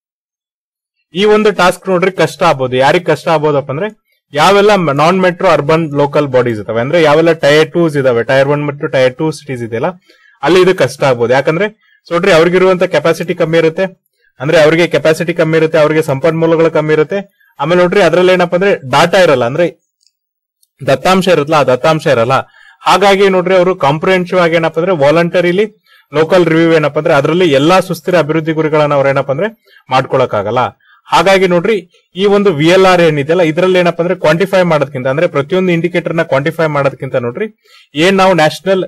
ಈ ಒಂದು ಟಾಸ್ಕ್ ನೋಡ್ರಿ ಕಷ್ಟ ಆಗ್ಬೋದು ಯಾರಿಗ್ ಕಷ್ಟ ಆಗ್ಬೋದಪ್ಪ ಅಂದ್ರೆ ಯಾವೆಲ್ಲ non metro urban local bodies ಇದಾವೆ ಅಂದ್ರೆ ಯಾವೆಲ್ಲ ಟೈರ್ ಟೂಸ್ ಇದಾವೆ ಟೈರ್ ಒನ್ ಮತ್ತು ಟೈರ್ ಟೂ ಸಿಟೀಸ್ ಇದೆಯಲ್ಲ ಅಲ್ಲಿ ಇದು ಕಷ್ಟ ಆಗ್ಬೋದು ಯಾಕಂದ್ರೆ ನೋಡ್ರಿ ಅವ್ರಿಗಿರುವಂತ ಕೆಪಾಸಿಟಿ ಕಮ್ಮಿ ಇರುತ್ತೆ ಅಂದ್ರೆ ಅವ್ರಿಗೆ ಕೆಪಾಸಿಟಿ ಕಮ್ಮಿ ಇರುತ್ತೆ ಅವ್ರಿಗೆ ಸಂಪನ್ಮೂಲಗಳು ಕಮ್ಮಿ ಇರುತ್ತೆ ಆಮೇಲೆ ನೋಡ್ರಿ ಅದ್ರಲ್ಲಿ ಏನಪ್ಪಾ ಅಂದ್ರೆ ಡಾಟಾ ಇರಲ್ಲ ಅಂದ್ರೆ ದತ್ತಾಂಶ ಇರುತ್ತಲ್ಲ ಆ ದತ್ತಾಂಶ ಇರಲ್ಲ ಹಾಗಾಗಿ ನೋಡ್ರಿ ಅವರು ಕಾಂಪ್ರಿಹೆನ್ಸಿವ್ ಆಗಿ ಏನಪ್ಪಾ ಅಂದ್ರೆ ವಾಲಂಟರಿಲಿ ಲೋಕಲ್ ರಿವ್ಯೂ ಏನಪ್ಪಾ ಅಂದ್ರೆ ಅದರಲ್ಲಿ ಎಲ್ಲಾ ಸುಸ್ಥಿರ ಅಭಿವೃದ್ಧಿ ಗುರಿಗಳನ್ನ ಅವ್ರ ಏನಪ್ಪಾ ಅಂದ್ರೆ ಮಾಡ್ಕೊಳಕ್ಕಾಗಲ್ಲ ಹಾಗಾಗಿ ನೋಡ್ರಿ ಈ ಒಂದು ವಿ ಎಲ್ ಆರ್ ಏನಿದೆಯಲ್ಲ ಇದರಲ್ಲಿ ಏನಪ್ಪಾ ಅಂದ್ರೆ ಕ್ವಾಂಟಿಫೈ ಮಾಡೋದಕ್ಕಿಂತ ಅಂದ್ರೆ ಪ್ರತಿಯೊಂದು ಇಂಡಿಕೇಟರ್ ನ ಕ್ವಾಂಟಿಫೈ ಮಾಡೋದಕ್ಕಿಂತ ನೋಡ್ರಿ ಏನ್ ನಾವು ನ್ಯಾಷನಲ್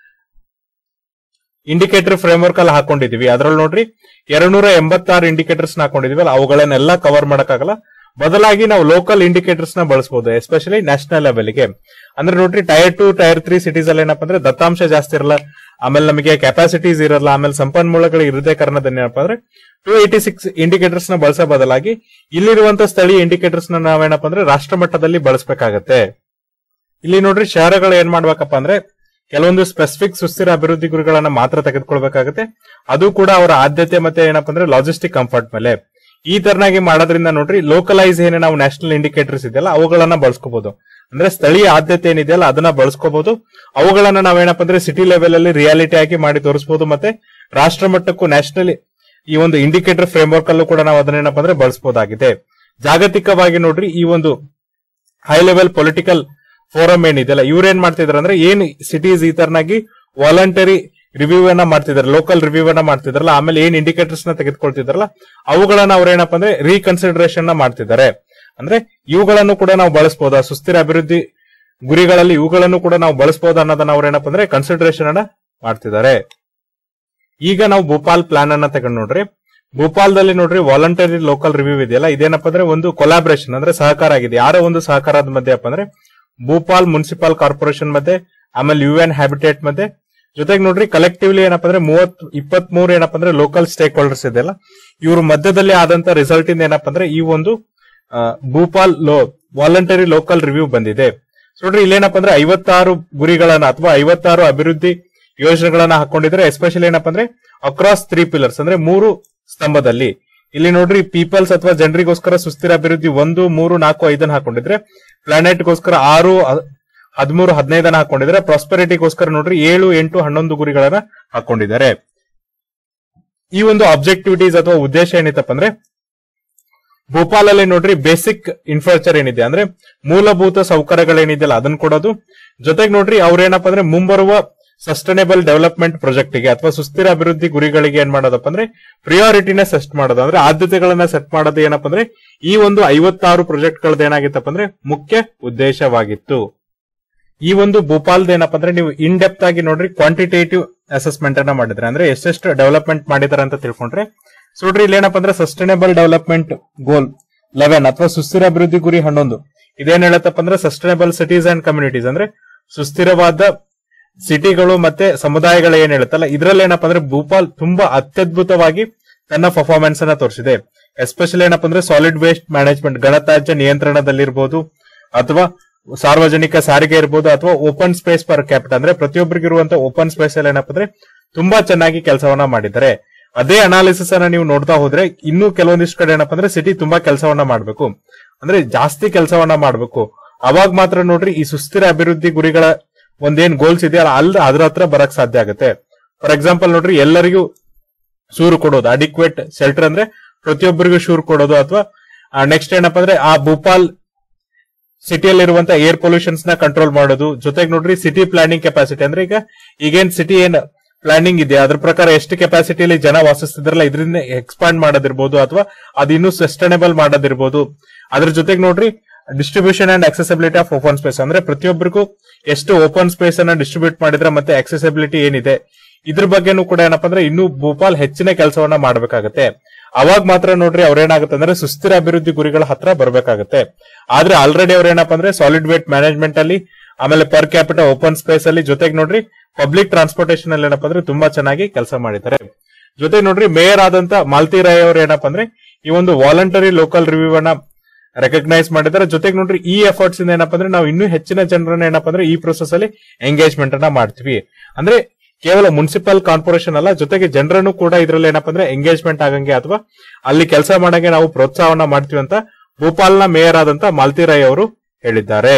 ಇಂಡಿಕೇಟರ್ ಫ್ರೇಮ್ ವರ್ಕ್ ಅಲ್ಲಿ ಹಾಕೊಂಡಿದೀವಿ ಅದ್ರಲ್ಲಿ ನೋಡ್ರಿ ಎರಡ್ನೂರ ಎಂಬತ್ತಾರು ಇಂಡಿಕೇಟರ್ಸ್ ಹಾಕೊಂಡಿದೀವಿ ಅಲ್ಲ ಅವುಗಳನ್ನೆಲ್ಲ ಕವರ್ ಮಾಡಕ್ಕಾಗಲ್ಲ ಬದಲಾಗಿ ನಾವು ಲೋಕಲ್ ಇಂಡಿಕೇಟರ್ಸ್ ನ ಬಳಸಬಹುದು ಎಸ್ಪೆಷಲಿ ನ್ಯಾಷನಲ್ ಲೆವೆಲ್ಗೆ ಅಂದ್ರೆ ನೋಡ್ರಿ tier two tier three cities ಅಲ್ಲಿ ಏನಪ್ಪಾ ಅಂದ್ರೆ ದತ್ತಾಂಶ ಜಾಸ್ತಿ ಇರಲ್ಲ ಆಮೇಲೆ ನಮಗೆ ಕೆಪಾಸಿಟೀಸ್ ಇರಲ್ಲ ಆಮೇಲೆ ಸಂಪನ್ಮೂಲಗಳು ಇರದೇ ಕಾರಣದಿಂದ ಏನಪ್ಪಾ ಅಂದ್ರೆ ಟೂ ಏಟಿ ಸಿಕ್ಸ್ ಇಂಡಿಕೇಟರ್ಸ್ ನ ಬಳಸೋ ಬದಲಾಗಿ ಇಲ್ಲಿರುವಂತ ಸ್ಥಳೀಯ ಇಂಡಿಕೇಟರ್ಸ್ ನ ನಾವೇನಪ್ಪ ಅಂದ್ರೆ ರಾಷ್ಟ್ರ ಮಟ್ಟದಲ್ಲಿ ಬಳಸಬೇಕಾಗತ್ತೆ ಇಲ್ಲಿ ನೋಡ್ರಿ ಶಹರಗಳು ಏನ್ ಮಾಡ್ಬೇಕಪ್ಪ ಅಂದ್ರೆ ಕೆಲವೊಂದು ಸ್ಪೆಸಿಫಿಕ್ ಸುಸ್ಥಿರ ಅಭಿವೃದ್ಧಿ ಗುರಿಗಳನ್ನ ಮಾತ್ರ ತೆಗೆದುಕೊಳ್ಬೇಕಾಗತ್ತೆ ಅದು ಕೂಡ ಅವರ ಆದ್ಯತೆ ಮತ್ತೆ ಏನಪ್ಪಾ ಅಂದ್ರೆ ಲಾಜಿಸ್ಟಿಕ್ ಕಂಫರ್ಟ್ ಮೇಲೆ ಈ ತರನಾಗಿ ಮಾಡೋದ್ರಿಂದ ನೋಡ್ರಿ ಲೋಕಲೈಸ್ ಏನೇ ನಾವು ನ್ಯಾಷನಲ್ ಇಂಡಿಕೇಟರ್ಸ್ ಇದೆಯಲ್ಲ ಅವುಗಳನ್ನ ಬಳಸ್ಕೋಬಹುದು ಅಂದ್ರೆ ಸ್ಥಳೀಯ ಆದ್ಯತೆ ಏನಿದೆಯಲ್ಲ ಅದನ್ನ ಬಳಸ್ಕೋಬಹುದು ಅವುಗಳನ್ನ ನಾವೇನಪ್ಪ ಅಂದ್ರೆ ಸಿಟಿ ಲೆವೆಲ್ ಅಲ್ಲಿ ರಿಯಾಲಿಟಿ ಆಗಿ ಮಾಡಿ ತೋರಿಸಬಹುದು ಮತ್ತೆ ರಾಷ್ಟ್ರ ಮಟ್ಟಕ್ಕೂ ನ್ಯಾಷನಲ್ ಈ ಒಂದು ಇಂಡಿಕೇಟರ್ ಫ್ರೇಮ್ ವರ್ಕ್ ಅಲ್ಲೂ ಕೂಡ ನಾವು ಅದನ್ನೇನಪ್ಪ ಅಂದ್ರೆ ಬಳಸಬಹುದಾಗಿದೆ ಜಾಗತಿಕವಾಗಿ ನೋಡ್ರಿ ಈ ಒಂದು ಹೈ ಲೆವೆಲ್ ಪೊಲಿಟಿಕಲ್ ಫೋರಂ ಏನಿದೆಯಲ್ಲ ಇವ್ರು ಏನ್ ಮಾಡ್ತಿದಾರೆ ಅಂದ್ರೆ ಏನ್ ಸಿಟೀಸ್ ಈ ತರನಾಗಿ ವಾಲಂಟರಿ ರಿವ್ಯೂ ಅನ್ನ ಮಾಡ್ತಿದಾರೆ ಲೋಕಲ್ ರಿವ್ಯೂ ಅನ್ನ ಮಾಡ್ತಿದಾರಲ್ಲ ಆಮೇಲೆ ಏನ್ ಇಂಡಿಕೇಟರ್ಸ್ ನ ತೆಗೆದುಕೊಳ್ತಿದಾರಲ್ಲ ಅವುಗಳನ್ನ ಅವ್ರ ಏನಪ್ಪ ಅಂದ್ರೆ ರೀಕನ್ಸಿಡರೇಷನ್ ನ ಮಾಡ್ತಿದ್ದಾರೆ ಅಂದ್ರೆ ಇವುಗಳನ್ನು ಕೂಡ ನಾವು ಬಳಸಬಹುದಾ ಸುಸ್ಥಿರ ಅಭಿವೃದ್ಧಿ ಗುರಿಗಳಲ್ಲಿ ಇವುಗಳನ್ನು ಕೂಡ ನಾವು ಬಳಸಬಹುದು ಅನ್ನೋದನ್ನ ಅವ್ರ ಏನಪ್ಪ ಅಂದ್ರೆ ಕನ್ಸಿಡರೇಷನ್ ಅನ್ನ ಮಾಡ್ತಿದ್ದಾರೆ ಈಗ ನಾವು ಭೂಪಾಲ್ ಪ್ಲಾನ್ ಅನ್ನ ತಗೊಂಡ್ ನೋಡ್ರಿ ಭೂಪಾಲ್ದಲ್ಲಿ ನೋಡ್ರಿ ವಾಲಂಟರಿ ಲೋಕಲ್ ರಿವ್ಯೂ ಇದೆಯಲ್ಲ ಇದೇನಪ್ಪ ಅಂದ್ರೆ ಒಂದು ಕೊಲಾಬ್ರೇಷನ್ ಅಂದ್ರೆ ಸಹಕಾರ ಆಗಿದೆ ಯಾರೋ ಒಂದು ಸಹಕಾರದ ಮಧ್ಯೆ ಅಪ್ಪ ಅಂದ್ರೆ ಭೂಪಾಲ್ ಮುನ್ಸಿಪಲ್ ಕಾರ್ಪೊರೇಷನ್ ಮಧ್ಯೆ ಆಮೇಲೆ ಯು ಎನ್ ಹ್ಯಾಬಿಟೇಟ್ ಮಧ್ಯೆ ಜೊತೆಗೆ ನೋಡ್ರಿ ಕಲೆಕ್ಟಿವ್ಲಿ ಏನಪ್ಪ ಅಂದ್ರೆ ಮೂವತ್ ಇಪ್ಪತ್ ಮೂರು ಏನಪ್ಪ ಅಂದ್ರೆ ಲೋಕಲ್ ಸ್ಟೇಕ್ ಹೋಲ್ಡರ್ಸ್ ಇದೆಯಲ್ಲ ಇವ್ರ ಮಧ್ಯದಲ್ಲಿ ಆದಂತ ರಿಸಲ್ಟ್ ಇಂದ ಏನಪ್ಪ ಅಂದ್ರೆ ಈ ಒಂದು ಆ, ಭೂಪಾಲ್ ಲೋ ವಾಲಂಟರಿ ಲೋಕಲ್ ರಿವ್ಯೂ ಬಂದಿದೆ ಸೊ ನೋಡ್ರಿ ಇಲ್ಲೇನಪ್ಪ ಅಂದ್ರೆ ಐವತ್ತಾರು ಗುರಿಗಳನ್ನ ಅಥವಾ ಐವತ್ತಾರು ಅಭಿವೃದ್ಧಿ ಯೋಜನೆಗಳನ್ನ ಹಾಕೊಂಡಿದ್ರೆ ಎಸ್ಪೆಷಲಿ ಏನಪ್ಪ ಅಂದ್ರೆ ಅಕ್ರಾಸ್ ತ್ರೀ ಪಿಲ್ಲರ್ಸ್ ಅಂದ್ರೆ ಮೂರು ಸ್ತಂಭದಲ್ಲಿ ಇಲ್ಲಿ ನೋಡ್ರಿ ಪೀಪಲ್ಸ್ ಅಥವಾ ಜನರಿಗೋಸ್ಕರ ಸುಸ್ಥಿರ ಅಭಿವೃದ್ಧಿ ಒಂದು ಮೂರು ನಾಲ್ಕು ಐದನ್ನ ಹಾಕೊಂಡಿದ್ರೆ ಪ್ಲಾನೆಟ್ಗೋಸ್ಕರ ಆರು ಹ- ಹದಿಮೂರು ಹದಿನೈದನ್ನ ಹಾಕೊಂಡಿದ್ರೆ ಪ್ರಾಸ್ಪೆರಿಟಿಗೋಸ್ಕರ ನೋಡ್ರಿ ಏಳು ಎಂಟು ಹನ್ನೊಂದು ಗುರಿಗಳನ್ನ ಹಾಕೊಂಡಿದ್ದಾರೆ ಈ ಒಂದು ಅಬ್ಜೆಕ್ಟಿವಿಟೀಸ್ ಅಥವಾ ಉದ್ದೇಶ ಏನಿತ್ತಪ್ಪ ಅಂದ್ರೆ ಭೋಪಾಲಲ್ಲಿ ನೋಡ್ರಿ ಬೇಸಿಕ್ ಇನ್ಫ್ರಾಸ್ಟ್ರಕ್ಚರ್ ಏನಿದೆ ಅಂದ್ರೆ ಮೂಲಭೂತ ಸೌಕರ್ಯಗಳೇನಿದೆಯಲ್ಲ ಅದನ್ನ ಕೊಡೋದು ಜೊತೆಗೆ ನೋಡ್ರಿ ಅವ್ರೇನಪ್ಪ ಅಂದ್ರೆ ಮುಂಬರುವ ಸಸ್ಟೈನೇಬಲ್ ಡೆವಲಪ್ಮೆಂಟ್ ಪ್ರಾಜೆಕ್ಟ್ ಗೆ ಅಥವಾ ಸುಸ್ಥಿರ ಅಭಿವೃದ್ಧಿ ಗುರಿಗಳಿಗೆ ಏನ್ ಮಾಡೋದಪ್ಪ ಅಂದ್ರೆ ಪ್ರಿಯಾರಿಟಿನ ಸೆಟ್ ಮಾಡೋದು ಅಂದ್ರೆ ಆದ್ಯತೆಗಳನ್ನ ಸೆಟ್ ಮಾಡೋದು ಏನಪ್ಪ ಅಂದ್ರೆ ಈ ಒಂದು ಐವತ್ತಾರು ಪ್ರಾಜೆಕ್ಟ್ ಗಳದ್ದು ಏನಾಗಿತ್ತಪ್ಪ ಅಂದ್ರೆ ಮುಖ್ಯ ಉದ್ದೇಶವಾಗಿತ್ತು ಈ ಒಂದು ಭೋಪಾಲ್ದ ಏನಪ್ಪ ಅಂದ್ರೆ ನೀವು ಇನ್ ಡೆಪ್ತ್ ಆಗಿ ನೋಡ್ರಿ ಕ್ವಾಂಟಿಟೇಟಿವ್ ಅಸೆಸ್ಮೆಂಟ್ ಅನ್ನ ಮಾಡಿದ್ರೆ ಅಂದ್ರೆ ಎಷ್ಟೆಷ್ಟು ಡೆವಲಪ್ಮೆಂಟ್ ಮಾಡಿದಾರೆ ಅಂತ ತಿಳ್ಕೊಂಡ್ರೆ ಸೊ ನೋಡ್ರಿ ಇಲ್ಲಿ ಏನಪ್ಪ ಅಂದ್ರೆ ಸಸ್ಟೈನೇಬಲ್ ಡೆವಲಪ್ಮೆಂಟ್ ಗೋಲ್ ಲೆವೆನ್ ಅಥವಾ ಸುಸ್ಥಿರ ಅಭಿವೃದ್ಧಿ ಗುರಿ ಹನ್ನೊಂದು ಇದೇನ್ ಹೇಳತ್ತಪ್ಪ ಅಂದ್ರೆ ಸಸ್ಟೈನೇಬಲ್ ಸಿಟೀಸ್ ಅಂಡ್ ಕಮ್ಯುನಿಟೀಸ್ ಅಂದ್ರೆ ಸುಸ್ಥಿರವಾದ ಸಿಟಿಗಳು ಮತ್ತೆ ಸಮುದಾಯಗಳು ಏನ್ ಹೇಳುತ್ತಲ್ಲ ಇದ್ರಲ್ಲಿ ಏನಪ್ಪ ಅಂದ್ರೆ ಭೂಪಾಲ್ ತುಂಬಾ ಅತ್ಯದ್ಭುತವಾಗಿ ತನ್ನ ಪರ್ಫಾರ್ಮೆನ್ಸ್ ಅನ್ನ ತೋರಿಸಿದೆ ಎಸ್ಪೆಷಲಿ ಏನಪ್ಪ ಅಂದ್ರೆ ಸಾಲಿಡ್ ವೇಸ್ಟ್ ಮ್ಯಾನೇಜ್ಮೆಂಟ್ ಘನತ್ಯಾಜ್ಯ ನಿಯಂತ್ರಣದಲ್ಲಿರ್ಬೋದು ಅಥವಾ ಸಾರ್ವಜನಿಕ ಸಾರಿಗೆ ಇರ್ಬೋದು ಅಥವಾ ಓಪನ್ ಸ್ಪೇಸ್ ಪರ್ ಕ್ಯಾಪಿಟ ಅಂದ್ರೆ ಪ್ರತಿಯೊಬ್ಬರಿಗೂ ಇರುವಂತ ಓಪನ್ ಸ್ಪೇಸ್ ಅಲ್ಲಿ ಏನಪ್ಪ ಅಂದ್ರೆ ತುಂಬಾ ಚೆನ್ನಾಗಿ ಕೆಲಸವನ್ನ ಮಾಡಿದ್ದಾರೆ ಅದೇ ಅನಾಲಿಸಿಸ್ ಅನ್ನ ನೀವು ನೋಡ್ತಾ ಹೋದ್ರೆ ಇನ್ನೂ ಕೆಲವೊಂದಿಷ್ಟು ಕಡೆ ಏನಪ್ಪ ಅಂದ್ರೆ ಸಿಟಿ ತುಂಬಾ ಕೆಲಸವನ್ನ ಮಾಡಬೇಕು ಅಂದ್ರೆ ಜಾಸ್ತಿ ಕೆಲಸವನ್ನ ಮಾಡಬೇಕು ಅವಾಗ ಮಾತ್ರ ನೋಡ್ರಿ ಈ ಸುಸ್ಥಿರ ಅಭಿವೃದ್ಧಿ ಗುರಿಗಳ ಒಂದೇನ್ ಗೋಲ್ಸ್ ಇದೆಯಲ್ಲ ಅಲ್ಲಿ ಅದ್ರ ಹತ್ರ ಬರಕ್ ಸಾಧ್ಯ ಆಗುತ್ತೆ ಫಾರ್ ಎಕ್ಸಾಂಪಲ್ ನೋಡ್ರಿ ಎಲ್ಲರಿಗೂ ಸೂರು ಕೊಡೋದು ಅಡಿಕ್ವೇಟ್ ಶೆಲ್ಟರ್ ಅಂದ್ರೆ ಪ್ರತಿಯೊಬ್ಬರಿಗೂ ಶೂರ್ ಕೊಡೋದು ಅಥವಾ ನೆಕ್ಸ್ಟ್ ಏನಪ್ಪಾ ಅಂದ್ರೆ ಆ ಭೂಪಾಲ್ ಸಿಟಿಯಲ್ಲಿರುವಂತ ಏರ್ ಪೊಲ್ಯೂಷನ್ಸ್ ನ ಕಂಟ್ರೋಲ್ ಮಾಡೋದು ಜೊತೆಗೆ ನೋಡ್ರಿ ಸಿಟಿ ಪ್ಲಾನಿಂಗ್ ಕೆಪಾಸಿಟಿ ಅಂದ್ರೆ ಈಗ ಈಗೇನ್ ಸಿಟಿ ಏನ್ ಪ್ಲಾನಿಂಗ್ ಇದೆ ಅದ್ರ ಪ್ರಕಾರ ಎಷ್ಟು ಕೆಪಾಸಿಟಿಯಲ್ಲಿ ಜನ ವಾಸಿಸ್ತಿದ್ರಲ್ಲ ಇದರಿಂದ ಎಕ್ಸ್ಪಾಂಡ್ ಮಾಡೋದಿರ್ಬೋದು ಅಥವಾ ಅದು ಇನ್ನೂ ಸಸ್ಟೈನೇಬಲ್ ಮಾಡೋದಿರ್ಬೋದು ಅದ್ರ ಜೊತೆಗೆ ನೋಡ್ರಿ distribution and accessibility of open space ಅಂದ್ರೆ ಪ್ರತಿಯೊಬ್ಬರಿಗೂ ಎಷ್ಟು ಓಪನ್ ಸ್ಪೇಸ್ ಅನ್ನ ಡಿಸ್ಟ್ರಿಬ್ಯೂಟ್ ಮಾಡಿದ್ರೆ ಮತ್ತೆ ಅಕ್ಸೆಸಿಬಿಲಿಟಿ ಏನಿದೆ ಇದ್ರ ಬಗ್ಗೆನೂ ಕೂಡ ಏನಪ್ಪಾ ಅಂದ್ರೆ ಇನ್ನೂ ಭೂಪಾಲ್ ಹೆಚ್ಚಿನ ಕೆಲಸವನ್ನ ಮಾಡಬೇಕಾಗತ್ತೆ ಅವಾಗ ಮಾತ್ರ ನೋಡ್ರಿ ಅವ್ರೇನಾಗುತ್ತೆ ಅಂದ್ರೆ ಸುಸ್ಥಿರ ಅಭಿವೃದ್ಧಿ ಗುರಿಗಳ ಹತ್ರ ಬರ್ಬೇಕಾಗತ್ತೆ ಆದ್ರೆ ಆಲ್ರೆಡಿ ಅವ್ರೇನಪ್ಪ ಅಂದ್ರೆ ಸಾಲಿಡ್ ವೇಟ್ ಮ್ಯಾನೇಜ್ಮೆಂಟ್ ಅಲ್ಲಿ ಆಮೇಲೆ ಪರ್ ಕ್ಯಾಪಿಟ ಓಪನ್ ಸ್ಪೇಸ್ ಅಲ್ಲಿ ಜೊತೆಗೆ ನೋಡ್ರಿ ಪಬ್ಲಿಕ್ ಟ್ರಾನ್ಸ್ಪೋರ್ಟೇಷನ್ ಅಲ್ಲಿ ಏನಪ್ಪಾ ಅಂದ್ರೆ ತುಂಬಾ ಚೆನ್ನಾಗಿ ಕೆಲಸ ಮಾಡಿದ್ದಾರೆ ಜೊತೆಗೆ ನೋಡ್ರಿ ಮೇಯರ್ ಆದಂತ ಮಾಲ್ತಿ ರಾಯ್ ಅವರು ಏನಪ್ಪಾ ಅಂದ್ರೆ ಈ ಒಂದು ವಾಲಂಟರಿ ಲೋಕಲ್ ರಿವ್ಯೂ ಅನ್ನ ರೆಕಗ್ನೈಸ್ ಮಾಡಿದ್ದಾರೆ ಜೊತೆಗೆ ನೋಡ್ರಿ ಈ ಎಫರ್ಟ್ಸ್ ಇಂದ ಏನಪ್ಪಾ ಅಂದ್ರೆ ನಾವು ಇನ್ನೂ ಹೆಚ್ಚಿನ ಜನರನ್ನ ಏನಪ್ಪಾ ಅಂದ್ರೆ ಈ ಪ್ರೊಸೆಸ್ ಅಲ್ಲಿ ಎಂಗೇಜ್ಮೆಂಟ್ ಅನ್ನ ಮಾಡ್ತೀವಿ ಅಂದ್ರೆ ಕೇವಲ ಮುನ್ಸಿಪಲ್ ಕಾರ್ಪೊರೇಷನ್ ಅಲ್ಲ ಜೊತೆಗೆ ಜನರನ್ನು ಕೂಡ ಇದ್ರಲ್ಲಿ ಏನಪ್ಪಾ ಅಂದ್ರೆ ಎಂಗೇಜ್ಮೆಂಟ್ ಆಗಂಗೆ ಅಥವಾ ಅಲ್ಲಿ ಕೆಲಸ ಮಾಡಂಗೆ ನಾವು ಪ್ರೋತ್ಸಾಹವನ್ನ ಮಾಡ್ತೀವಿ ಅಂತ ಭೋಪಾಲ್ನ ಮೇಯರ್ ಆದಂತ ಮಾಲ್ತಿ ರಾಯ್ ಅವರು ಹೇಳಿದ್ದಾರೆ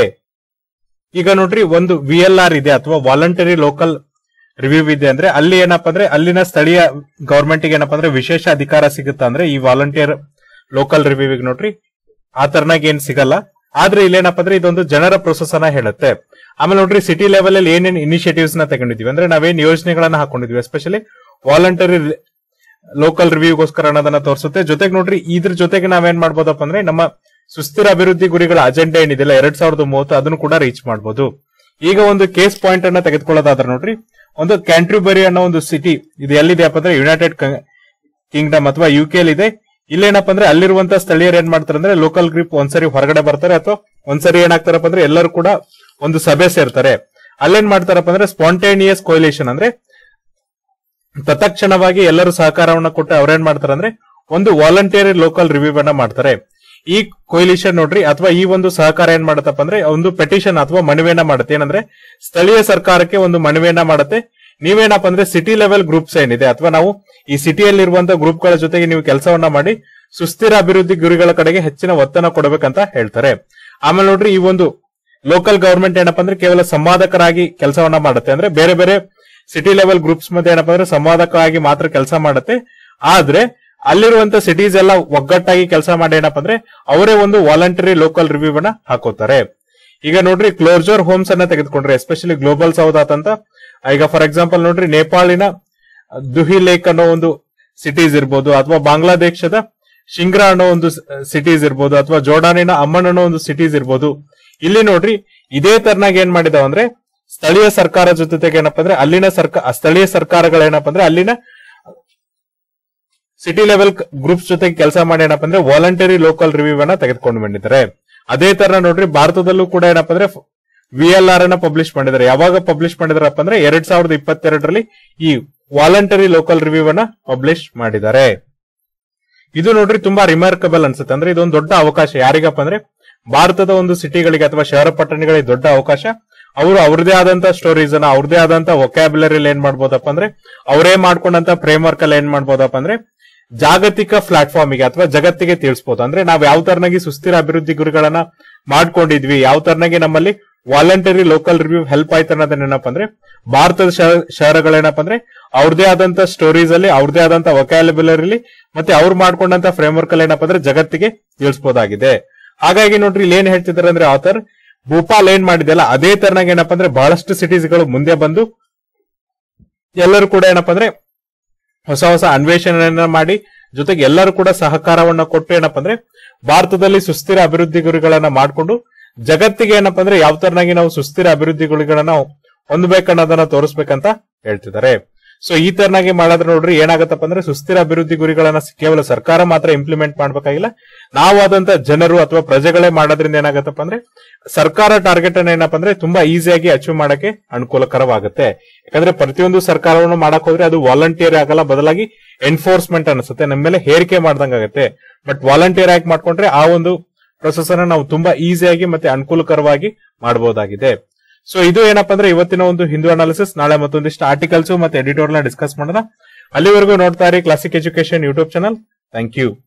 ಈಗ ನೋಡ್ರಿ ಒಂದು ವಿ ಎಲ್ ಆರ್ ಇದೆ ಅಥವಾ ವಾಲಂಟರಿ ಲೋಕಲ್ ರಿವ್ಯೂ ಇದೆ ಅಂದ್ರೆ ಅಲ್ಲಿ ಏನಪ್ಪಾ ಅಂದ್ರೆ ಅಲ್ಲಿನ ಸ್ಥಳೀಯ ಗವರ್ಮೆಂಟ್ ಏನಪ್ಪಾ ಅಂದ್ರೆ ವಿಶೇಷ ಅಧಿಕಾರ ಸಿಗುತ್ತಾ ಅಂದ್ರೆ ಈ ವಾಲಂಟಿಯರ್ ಲೋಕಲ್ ರಿವ್ಯೂಗೆ ನೋಡ್ರಿ ಆ ತರನಾಗ ಏನ್ ಸಿಗಲ್ಲ ಆದ್ರೆ ಇಲ್ಲೇನಪ್ಪ ಅಂದ್ರೆ ಇದೊಂದು ಜನರ ಪ್ರೊಸೆಸ್ ಅನ್ನ ಹೇಳುತ್ತೆ ಆಮೇಲೆ ನೋಡ್ರಿ ಸಿಟಿ ಲೆವೆಲ್ ಅಲ್ಲಿ ಏನೇನ್ ಇನಿಷಿಯೇಟಿವ್ಸ್ ನ ತಗೊಂಡಿದ್ವಿ ಅಂದ್ರೆ ನಾವೇನ್ ಯೋಜನೆಗಳನ್ನ ಹಾಕೊಂಡಿದ್ವಿ ಎಸ್ಪೆಷಲಿ ವಾಲಂಟರಿ ಲೋಕಲ್ ರಿವ್ಯೂಗೋಸ್ಕರ ಅನ್ನೋದನ್ನ ತೋರಿಸುತ್ತೆ ಜೊತೆಗೆ ನೋಡ್ರಿ ಇದ್ರ ಜೊತೆಗೆ ನಾವೇನ್ ಮಾಡ್ಬೋದಪ್ಪ ಅಂದ್ರೆ ನಮ್ಮ ಸುಸ್ಥಿರ ಅಭಿವೃದ್ಧಿ ಗುರಿಗಳ ಅಜೆಂಡಾ ಏನಿದೆಲ್ಲ ಎರಡ್ ಸಾವಿರದ ಮೂವತ್ತು ಅದನ್ನು ಕೂಡ ರೀಚ್ ಮಾಡಬಹುದು ಈಗ ಒಂದು ಕೇಸ್ ಪಾಯಿಂಟ್ ಅನ್ನ ತೆಗೆದುಕೊಳ್ಳೋದಾದ್ರೆ ನೋಡ್ರಿ ಒಂದು ಕ್ಯಾಂಟ್ರಿಬರಿ ಅನ್ನೋ ಒಂದು ಸಿಟಿ ಇದು ಎಲ್ಲಿದೆಯಪ್ಪ ಅಂದ್ರೆ ಯುನೈಟೆಡ್ ಕಿಂಗ್ಡಮ್ ಅಥವಾ ಯು ಕೆ ಇದೆ ಇಲ್ಲೇನಪ್ಪ ಅಂದ್ರೆ ಅಲ್ಲಿರುವಂತ ಸ್ಥಳೀಯರು ಏನ್ ಮಾಡ್ತಾರೆ ಅಂದ್ರೆ ಲೋಕಲ್ ಗ್ರಿಪ್ ಒಂದ್ಸರಿ ಹೊರಗಡೆ ಬರ್ತಾರೆ ಅಥವಾ ಒಂದ್ಸರಿ ಏನಾಗ್ತಾರಪ್ಪ ಅಂದ್ರೆ ಎಲ್ಲರೂ ಕೂಡ ಒಂದು ಸಭೆ ಸೇರ್ತಾರೆ ಅಲ್ಲೇನ್ ಮಾಡ್ತಾರಪ್ಪ ಅಂದ್ರೆ ಸ್ಪಾಂಟೇನಿಯಸ್ ಕೊಯ್ಲೇಷನ್ ಅಂದ್ರೆ ತತ್ಕ್ಷಣವಾಗಿ ಎಲ್ಲರೂ ಸಹಕಾರವನ್ನ ಕೊಟ್ಟು ಅವ್ರೇನ್ ಮಾಡ್ತಾರೆ ಅಂದ್ರೆ ಒಂದು ವಾಲಂಟಿಯರ್ ಲೋಕಲ್ ರಿವ್ಯೂ ಅನ್ನ ಮಾಡ್ತಾರೆ ಈ ಕೊಯ್ಲಿಷನ್ ನೋಡ್ರಿ ಅಥವಾ ಈ ಒಂದು ಸಹಕಾರ ಏನ್ ಮಾಡತ್ತಪ್ಪ ಅಂದ್ರೆ ಒಂದು ಪೆಟಿಷನ್ ಅಥವಾ ಮನವಿಯನ್ನ ಮಾಡುತ್ತೆ ಏನಂದ್ರೆ ಸ್ಥಳೀಯ ಸರ್ಕಾರಕ್ಕೆ ಒಂದು ಮನವಿಯನ್ನ ಮಾಡುತ್ತೆ ನೀವೇನಪ್ಪ ಅಂದ್ರೆ ಸಿಟಿ ಲೆವೆಲ್ ಗ್ರೂಪ್ಸ್ ಏನಿದೆ ಅಥವಾ ನಾವು ಈ ಸಿಟಿಯಲ್ಲಿರುವಂತಹ ಗ್ರೂಪ್ಗಳ ಜೊತೆಗೆ ನೀವು ಕೆಲಸವನ್ನ ಮಾಡಿ ಸುಸ್ಥಿರ ಅಭಿವೃದ್ಧಿ ಗುರಿಗಳ ಕಡೆಗೆ ಹೆಚ್ಚಿನ ಒತ್ತನ್ನ ಕೊಡಬೇಕಂತ ಹೇಳ್ತಾರೆ ಆಮೇಲೆ ನೋಡ್ರಿ ಈ ಒಂದು ಲೋಕಲ್ ಗವರ್ಮೆಂಟ್ ಏನಪ್ಪಾ ಅಂದ್ರೆ ಕೇವಲ ಸಂವಾದಕರಾಗಿ ಕೆಲಸವನ್ನ ಮಾಡುತ್ತೆ ಅಂದ್ರೆ ಬೇರೆ ಬೇರೆ ಸಿಟಿ ಲೆವೆಲ್ ಗ್ರೂಪ್ಸ್ ಮಧ್ಯೆ ಏನಪ್ಪಾ ಅಂದ್ರೆ ಸಂವಾದಕರಾಗಿ ಮಾತ್ರ ಕೆಲಸ ಮಾಡುತ್ತೆ ಆದ್ರೆ ಅಲ್ಲಿರುವಂತ ಸಿಟೀಸ್ ಎಲ್ಲ ಒಗ್ಗಟ್ಟಾಗಿ ಕೆಲಸ ಮಾಡಿ ಏನಪ್ಪಾ ಅಂದ್ರೆ ಅವರೇ ಒಂದು ವಾಲಂಟರಿ ಲೋಕಲ್ ರಿವ್ಯೂ ಅನ್ನ ಹಾಕೋತಾರೆ ಈಗ ನೋಡ್ರಿ ಕ್ಲೋಜರ್ ಹೋಮ್ಸ್ ಅನ್ನ ತೆಗೆದುಕೊಂಡ್ರೆ ಎಸ್ಪೆಷಲಿ ಗ್ಲೋಬಲ್ ಸೌತ್ ಆತಂತ ಈಗ ಫಾರ್ ಎಕ್ಸಾಂಪಲ್ ನೋಡ್ರಿ ನೇಪಾಳಿನ ದುಹಿ ಲೇಕ್ ಅನ್ನೋ ಒಂದು ಸಿಟೀಸ್ ಇರ್ಬೋದು ಅಥವಾ ಬಾಂಗ್ಲಾದೇಶದ ಶಿಂಗ್ರಾ ಅನ್ನೋ ಒಂದು ಸಿಟೀಸ್ ಇರ್ಬೋದು ಅಥವಾ ಜೋರ್ಡಾನಿನ ಅಮ್ಮನ್ ಅನ್ನೋ ಒಂದು ಸಿಟೀಸ್ ಇರ್ಬೋದು ಇಲ್ಲಿ ನೋಡ್ರಿ ಇದೇ ತರನಾಗಿ ಏನ್ ಮಾಡಿದಾವ ಅಂದ್ರೆ ಸ್ಥಳೀಯ ಸರ್ಕಾರ ಜೊತೆಗೆ ಏನಪ್ಪಾ ಅಂದ್ರೆ ಅಲ್ಲಿನ ಸರ್ಕಾರ ಸ್ಥಳೀಯ ಸರ್ಕಾರಗಳೇನಪ್ಪ ಅಂದ್ರೆ ಅಲ್ಲಿನ ಸಿಟಿ ಲೆವೆಲ್ ಗ್ರೂಪ್ಸ್ ಜೊತೆಗೆ ಕೆಲಸ ಮಾಡಿ ಏನಪ್ಪಾ ಅಂದ್ರೆ ವಾಲಂಟರಿ ಲೋಕಲ್ ರಿವ್ಯೂ ಅನ್ನ ತೆಗೆದುಕೊಂಡು ಬಂದಿದ್ದಾರೆ ಅದೇ ತರ ನೋಡ್ರಿ ಭಾರತದಲ್ಲೂ ಕೂಡ ಏನಪ್ಪಾ ಅಂದ್ರೆ ವಿ ಎಲ್ ಆರ್ ಅನ್ನ ಪಬ್ಲಿಷ್ ಮಾಡಿದ್ದಾರೆ ಯಾವಾಗ ಪಬ್ಲಿಷ್ ಮಾಡಿದಾರಪ್ಪ ಅಂದ್ರೆ ಎರಡ್ ಸಾವಿರದ ಇಪ್ಪತ್ತೆರಡರಲ್ಲಿ ಈ ವಾಲಂಟರಿ ಲೋಕಲ್ ರಿವ್ಯೂ ಅನ್ನ ಪಬ್ಲಿಷ್ ಮಾಡಿದ್ದಾರೆ ಇದು ನೋಡ್ರಿ ತುಂಬಾ ರಿಮಾರ್ಕಬಲ್ ಅನ್ಸುತ್ತೆ ಅಂದ್ರೆ ಇದೊಂದು ದೊಡ್ಡ ಅವಕಾಶ ಯಾರಿಗಪ್ಪ ಅಂದ್ರೆ ಭಾರತದ ಒಂದು ಸಿಟಿಗಳಿಗೆ ಅಥವಾ ಶಹರ ಪಟ್ಟಣಗಳಿಗೆ ದೊಡ್ಡ ಅವಕಾಶ ಅವರು ಅವ್ರದೇ ಆದಂತ ಸ್ಟೋರೀಸ್ ಅನ್ನ ಅವ್ರದೇ ಆದಂತ ವೊಕ್ಯಾಬುಲರಿ ಏನ್ ಮಾಡ್ಬೋದಪ್ಪ ಅಂದ್ರೆ ಅವರೇ ಮಾಡ್ಕೊಂಡಂತ ಫ್ರೇಮ್ ವರ್ಕ್ ಅಲ್ಲಿ ಏನ್ ಮಾಡ್ಬೋದಪ್ಪ ಅಂದ್ರೆ ಜಾಗತಿಕ ಪ್ಲಾಟ್ಫಾರ್ಮಿಗೆ ಅಥವಾ ಜಗತ್ತಿಗೆ ತಿಳಿಸಬಹುದು ಅಂದ್ರೆ ನಾವು ಯಾವ ತರನಾಗಿ ಸುಸ್ಥಿರ ಅಭಿವೃದ್ಧಿ ಗುರಿಗಳನ್ನ ಮಾಡ್ಕೊಂಡಿದ್ವಿ ಯಾವ ತರನಾಗಿ ನಮ್ಮಲ್ಲಿ ವಾಲಂಟರಿ ಲೋಕಲ್ ರಿವ್ಯೂ ಹೆಲ್ಪ್ ಆಯ್ತು ಅನ್ನೋದನ್ನ ಏನಪ್ಪ ಅಂದ್ರೆ ಭಾರತದ ಶಹ- ಶಹರಗಳೇನಪ್ಪ ಅಂದ್ರೆ ಅವ್ರದೇ ಆದಂತ ಸ್ಟೋರೀಸ್ ಅಲ್ಲಿ ಅವ್ರದೇ ಆದಂತ ವೊಕ್ಯಾಲಬುಲರಿಲಿ ಮತ್ತೆ ಅವ್ರು ಮಾಡ್ಕೊಂಡಂತ ಫ್ರೇಮ್ ವರ್ಕ್ ಅಲ್ಲಿ ಏನಪ್ಪ ಅಂದ್ರೆ ಜಗತ್ತಿಗೆ ತಿಳಿಸಬಹುದಾಗಿದೆ ಹಾಗಾಗಿ ನೋಡ್ರಿ ಇಲ್ಲಿ ಏನ್ ಹೇಳ್ತಿದ್ದಾರೆ ಅಂದ್ರೆ ಆಥರ್ ಭೂಪಾಲ್ ಏನ್ ಮಾಡಿದೆಯಲ್ಲ ಅದೇ ತರನಾಗಿ ಏನಪ್ಪ ಅಂದ್ರೆ ಬಹಳಷ್ಟು ಸಿಟೀಸ್ ಗಳು ಮುಂದೆ ಬಂದು ಎಲ್ಲರೂ ಕೂಡ ಏನಪ್ಪ ಅಂದ್ರೆ ಹೊಸ ಹೊಸ ಅನ್ವೇಷಣೆಯನ್ನ ಮಾಡಿ ಜೊತೆಗೆ ಎಲ್ಲರೂ ಕೂಡ ಸಹಕಾರವನ್ನ ಕೊಟ್ಟು ಏನಪ್ಪ ಅಂದ್ರೆ ಭಾರತದಲ್ಲಿ ಸುಸ್ಥಿರ ಅಭಿವೃದ್ಧಿ ಗುರಿಗಳನ್ನ ಮಾಡ್ಕೊಂಡು ಜಗತ್ತಿಗೆ ಏನಪ್ಪ ಅಂದ್ರೆ ಯಾವ ತರನಾಗಿ ನಾವು ಸುಸ್ಥಿರ ಅಭಿವೃದ್ಧಿ ಗುರಿಗಳನ್ನ ಹೊಂದಬೇಕನ್ನೋದನ್ನ ತೋರಿಸ್ಬೇಕಂತ ಹೇಳ್ತಿದ್ದಾರೆ ಸೊ ಈ ತರನಾಗಿ ಮಾಡಿದ್ರೆ ನೋಡ್ರಿ ಏನಾಗತ್ತಪ್ಪ ಅಂದ್ರೆ ಸುಸ್ಥಿರ ಅಭಿವೃದ್ಧಿ ಗುರಿಗಳನ್ನ ಕೇವಲ ಸರ್ಕಾರ ಮಾತ್ರ ಇಂಪ್ಲಿಮೆಂಟ್ ಮಾಡ್ಬೇಕಾಗಿಲ್ಲ ನಾವಾದಂತ ಜನರು ಅಥವಾ ಪ್ರಜೆಗಳೇ ಮಾಡೋದ್ರಿಂದ ಏನಾಗತ್ತಪ್ಪ ಅಂದ್ರೆ ಸರ್ಕಾರ ಟಾರ್ಗೆಟ್ ಅನ್ನ ಏನಪ್ಪ ಅಂದ್ರೆ ತುಂಬಾ ಈಸಿಯಾಗಿ ಅಚೀವ್ ಮಾಡಕ್ಕೆ ಅನುಕೂಲಕರವಾಗುತ್ತೆ ಯಾಕಂದ್ರೆ ಪ್ರತಿಯೊಂದು ಸರ್ಕಾರವನ್ನು ಮಾಡಕ್ ಹೋದ್ರೆ ಅದು ವಾಲಂಟಿಯರ್ ಆಗಲ್ಲ ಬದಲಾಗಿ ಎನ್ಫೋರ್ಸ್ಮೆಂಟ್ ಅನ್ಸುತ್ತೆ ನಮ್ಮ ಮೇಲೆ ಹೇರಿಕೆ ಮಾಡ್ದಂಗಾಗತ್ತೆ ಬಟ್ ವಾಲಂಟಿಯರ್ ಆಗಿ ಮಾಡ್ಕೊಂಡ್ರೆ ಆ ಒಂದು ಪ್ರೊಸೆಸ್ ಅನ್ನ ನಾವು ತುಂಬಾ ಈಸಿಯಾಗಿ ಮತ್ತೆ ಅನುಕೂಲಕರವಾಗಿ ಮಾಡಬಹುದಾಗಿದೆ ಸೊ ಇದು ಏನಪ್ಪಾ ಅಂದ್ರೆ ಇವತ್ತಿನ ಒಂದು ಹಿಂದೂ ಅನಾಲಿಸಿಸ್ ನಾಳೆ ಮತ್ತೊಂದಿಷ್ಟು ಆರ್ಟಿಕಲ್ಸ್ ಮತ್ತೆ ಎಡಿಟೋರ್ ನ ಡಿಸ್ಕಸ್ ಮಾಡೋಣ ಅಲ್ಲಿವರೆಗೂ ನೋಡ್ತಾ ಇರಿ classic education YouTube channel thank you